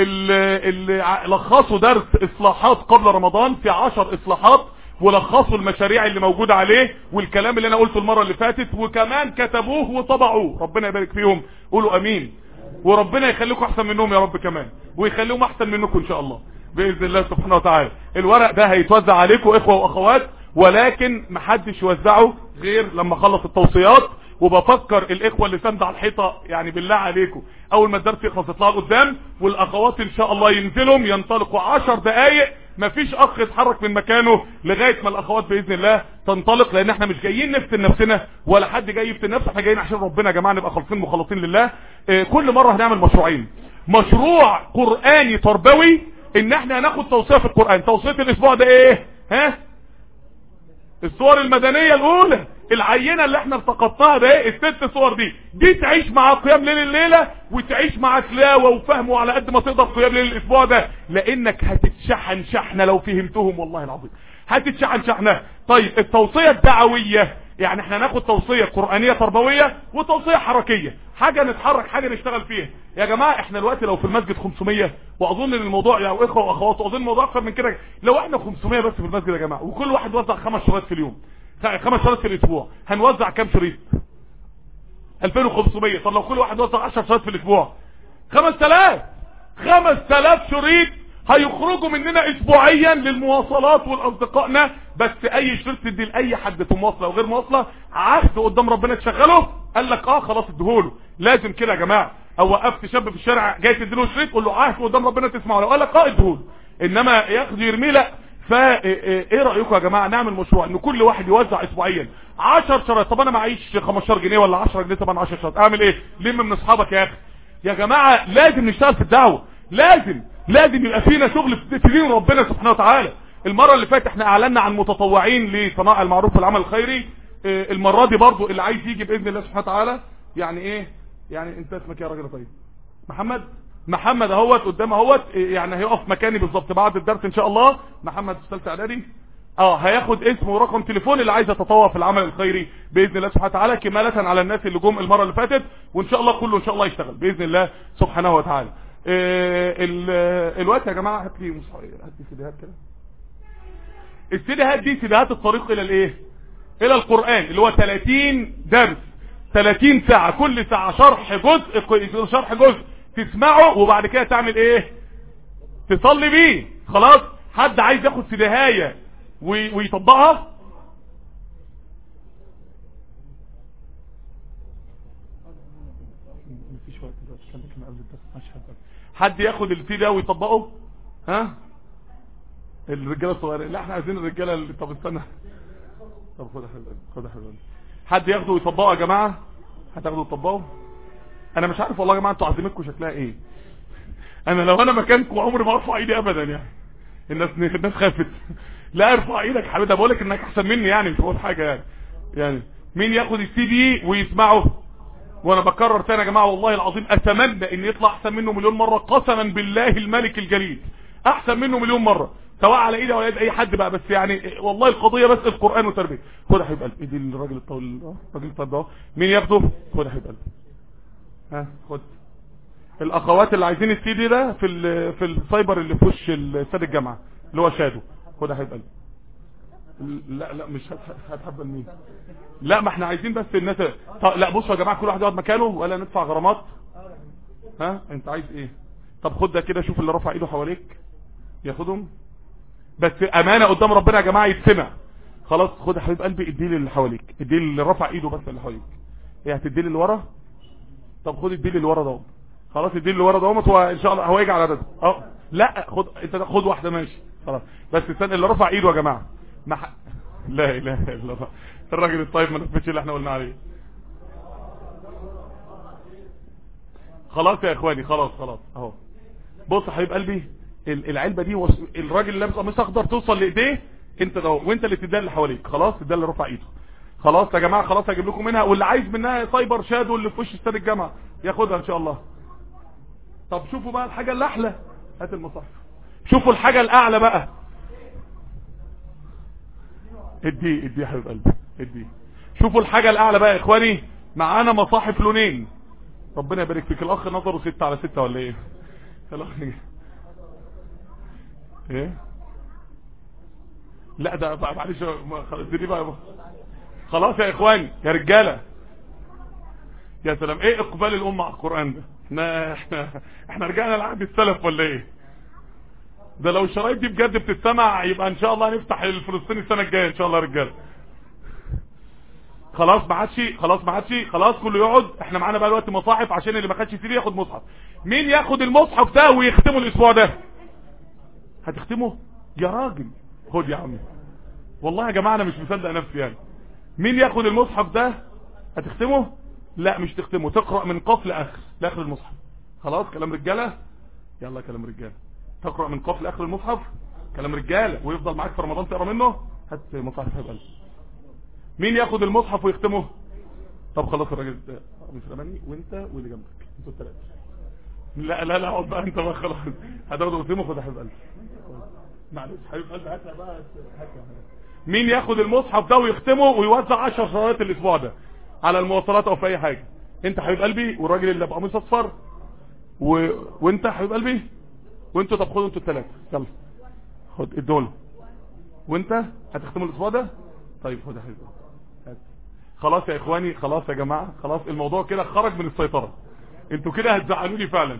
Speaker 2: اللي لخصوا درس اصلاحات قبل رمضان في عشر اصلاحات ولخصوا المشاريع اللي موجودة عليه والكلام اللي انا قلته المرة اللي فاتت وكمان كتبوه وطبعوه ربنا يبارك فيهم قولوا امين وربنا يخليكم احسن منهم يا رب كمان ويخليهم احسن منكم ان شاء الله باذن الله سبحانه وتعالى الورق ده هيتوزع عليكم اخوه واخوات ولكن محدش يوزعه غير لما اخلص التوصيات وبفكر الاخوه اللي سند على الحيطه يعني بالله عليكم اول ما الدرس يخلص يطلعوا قدام والاخوات ان شاء الله ينزلوا ينطلقوا 10 دقائق مفيش اخ يتحرك من مكانه لغايه ما الاخوات باذن الله تنطلق لان احنا مش جايين نفتن نفسنا ولا حد جاي يفتن نفسه احنا جايين عشان ربنا يا جماعه نبقى خالصين مخلصين لله اه كل مره هنعمل مشروعين مشروع قراني تربوي ان احنا هناخد توصيه في القران توصيه الاسبوع ده ايه ها الصور المدنية الاولى العينة اللي احنا التقطناها ده ايه الست صور دي دي تعيش مع قيام ليل الليلة وتعيش مع تلاوة وفهمه على قد ما تقدر قيام ليل الاسبوع ده لانك هتتشحن شحنة لو فهمتهم والله العظيم هتتشحن شحنة طيب التوصية الدعوية يعني احنا ناخد توصية قرآنية تربوية وتوصية حركية حاجة نتحرك حاجة نشتغل فيها يا جماعة احنا دلوقتي لو في المسجد 500 واظن ان الموضوع يا اخوة واخوات واظن الموضوع اكثر من كده لو احنا 500 بس في المسجد يا جماعة وكل واحد وزع خمس شرايط في اليوم خمس شرايط في الاسبوع هنوزع كام شريط 2500 طب لو كل واحد وزع 10 شرايط في الاسبوع 5000 5000 شريط هيخرجوا مننا اسبوعيا للمواصلات والاصدقائنا بس اي شريط تدي لاي حد في مواصله وغير مواصله عهد قدام ربنا تشغله قال لك اه خلاص اديهوله لازم كده يا جماعه او وقفت شاب في الشارع جاي تديله شريط قول له عهد قدام ربنا تسمعه لو قال لك اه اديهوله انما ياخد يرميه لا فا ايه رايكم يا جماعه نعمل مشروع ان كل واحد يوزع اسبوعيا 10 شرايط طب انا معيش 15 جنيه ولا 10 جنيه طبعا 10 شرايط اعمل ايه لم من اصحابك يا اخي يا جماعه لازم نشتغل في الدعوه لازم لازم يبقى فينا شغل في دين ربنا سبحانه وتعالى المرة اللي فاتت احنا اعلنا عن متطوعين لصناعة المعروف والعمل الخيري اه المرة دي برضو اللي عايز يجي باذن الله سبحانه وتعالى يعني ايه يعني انت اسمك يا راجل طيب محمد محمد اهوت قدام اهوت يعني هيقف مكاني بالظبط بعد الدرس ان شاء الله محمد ثالثه اعدادي اه هياخد اسم ورقم تليفون اللي عايز يتطوع في العمل الخيري باذن الله سبحانه وتعالى كمالة على الناس اللي جم المره اللي فاتت وان شاء الله كله ان شاء الله يشتغل باذن الله سبحانه وتعالى آه الوقت يا جماعه هات لي هات لي سيديهات كده السيديهات دي سيديهات الطريق الى الايه الى القران اللي هو 30 درس 30 ساعه كل ساعه شرح جزء شرح جزء تسمعه وبعد كده تعمل ايه تصلي بيه خلاص حد عايز ياخد سيديهايه ويطبقها مفيش وقت دلوقتي كان قبل الدرس ماشي حد ياخد السي ده ويطبقه ها الرجاله الصغيرين لا احنا عايزين الرجاله اللي طب استنى طب خد خد حلوان حد ياخده ويطبقه يا جماعه هتاخده وتطبقه انا مش عارف والله يا جماعه انتوا عزيمتكم شكلها ايه انا لو انا مكانكم عمري ما ارفع ايدي ابدا يعني الناس الناس خافت لا ارفع ايدك حبيبي ده بقول لك انك احسن مني يعني مش بقول حاجه يعني يعني مين ياخد السي دي ويسمعه وانا بكرر تاني يا جماعه والله العظيم اتمنى ان يطلع احسن منه مليون مره قسما بالله الملك الجليل احسن منه مليون مره سواء على ايدي ولا ايد اي حد بقى بس يعني والله القضيه بس القران وتربيه خد يا حبيب قلبي ايدي الراجل الطويل ده الراجل الطويل ده مين ياخده خد يا حبيب قلبي ها خد الاخوات اللي عايزين السي دي ده في في السايبر اللي في وش استاد الجامعه اللي هو شادو خد يا حبيب قلبي لا لا مش هت- هتحبل مين لا ما احنا عايزين بس الناس طب لا بصوا يا جماعه كل واحد يقعد مكانه ولا ندفع غرامات ها انت عايز ايه طب خد ده كده شوف اللي رفع ايده حواليك ياخدهم بس امانه قدام ربنا يا جماعه يتسمع خلاص خد يا حبيب قلبي ادي لي اللي حواليك ادي لي اللي رفع ايده بس اللي حواليك ايه هتدي لي اللي ورا طب خد ادي لي اللي ورا ده خلاص ادي لي اللي ورا ده وان شاء الله هو يجي على عدده اه لا خد انت خد واحده ماشي خلاص بس استنى اللي رفع ايده يا جماعه ما ح... لا اله الا الله الراجل الطيب ما نثبتش اللي احنا قلنا عليه خلاص يا اخواني خلاص خلاص اهو بص يا حبيب قلبي ال- العلبه دي وس... الراجل اللي لابس قميص اخضر توصل لايديه انت ده وانت اللي تديها اللي حواليك خلاص تديها اللي رفع ايده خلاص يا جماعه خلاص هجيب لكم منها واللي عايز منها سايبر شادو اللي في وش استاد الجامعه ياخدها ان شاء الله طب شوفوا بقى الحاجه اللي احلى هات المصحف شوفوا الحاجه الاعلى بقى ادي ادي يا حبيب قلبي ادي شوفوا الحاجه الاعلى بقى يا اخواني معانا مصاحف لونين ربنا يبارك فيك الاخ نظره ستة على ستة ولا ايه الاخ ايه لا ده بقى معلش ما- خلاص دي بقى خلاص يا اخواني يا رجاله يا سلام ايه اقبال الامه على القران ده احنا احنا احنا رجعنا لعهد السلف ولا ايه ده لو الشرايط دي بجد بتتسمع يبقى ان شاء الله هنفتح الفلسطيني السنه الجايه ان شاء الله يا رجاله خلاص ما عادش خلاص ما عادش خلاص كله يقعد احنا معانا بقى دلوقتي مصاحف عشان اللي ما خدش سيدي ياخد مصحف مين ياخد المصحف ده ويختمه الاسبوع ده هتختمه يا راجل خد يا عمي والله يا جماعه انا مش مصدق نفسي يعني مين ياخد المصحف ده هتختمه لا مش تختمه تقرا من قاف لاخر لاخر المصحف خلاص كلام رجاله يلا كلام رجاله تقرا من قاف لاخر المصحف كلام رجاله ويفضل معاك في رمضان تقرا منه هات مصحف حبيب قلبي مين ياخد المصحف ويختمه طب خلاص الراجل ده مش رماني وانت واللي جنبك انتوا الثلاثه لا لا لا اقعد بقى انت بقى خلاص هتاخده وتسيبه خد يا حبيب قلبي معلش حبيب قلبي هاتها بقى هاتها مين ياخد المصحف ده ويختمه ويوزع 10 صلوات الاسبوع ده على المواصلات او في اي حاجه انت حبيب قلبي والراجل اللي بقميص اصفر و... وانت حبيب قلبي وانتوا طب خدوا انتوا الثلاثه يلا خد الدول وانت هتختموا الاسبوع ده طيب خد يا حبيبي هات. خلاص يا اخواني خلاص يا جماعه خلاص الموضوع كده خرج من السيطره انتوا كده هتزعلوني فعلا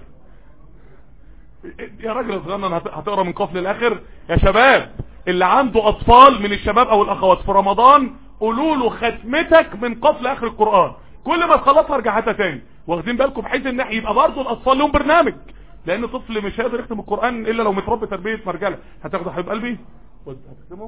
Speaker 2: يا راجل صغنن هت- هتقرا من قاف للاخر يا شباب اللي عنده اطفال من الشباب او الاخوات في رمضان قولوا له ختمتك من قاف لاخر القران كل ما تخلصها ارجع هاتها تاني واخدين بالكم بحيث ان يبقى برضه الاطفال لهم برنامج لان طفل مش هيقدر يختم القران الا لو متربي تربيه مرجله هتاخده حبيب قلبي خد هتختمه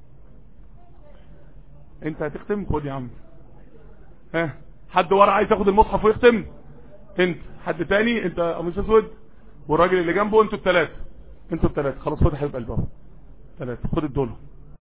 Speaker 2: انت هتختم خد يا عم ها حد ورا عايز ياخد المصحف ويختم انت حد تاني انت قميص اسود والراجل اللي جنبه انتوا الثلاثه انتوا الثلاثه خلاص خد يا حبيب قلبي اهو ثلاثه خد الدول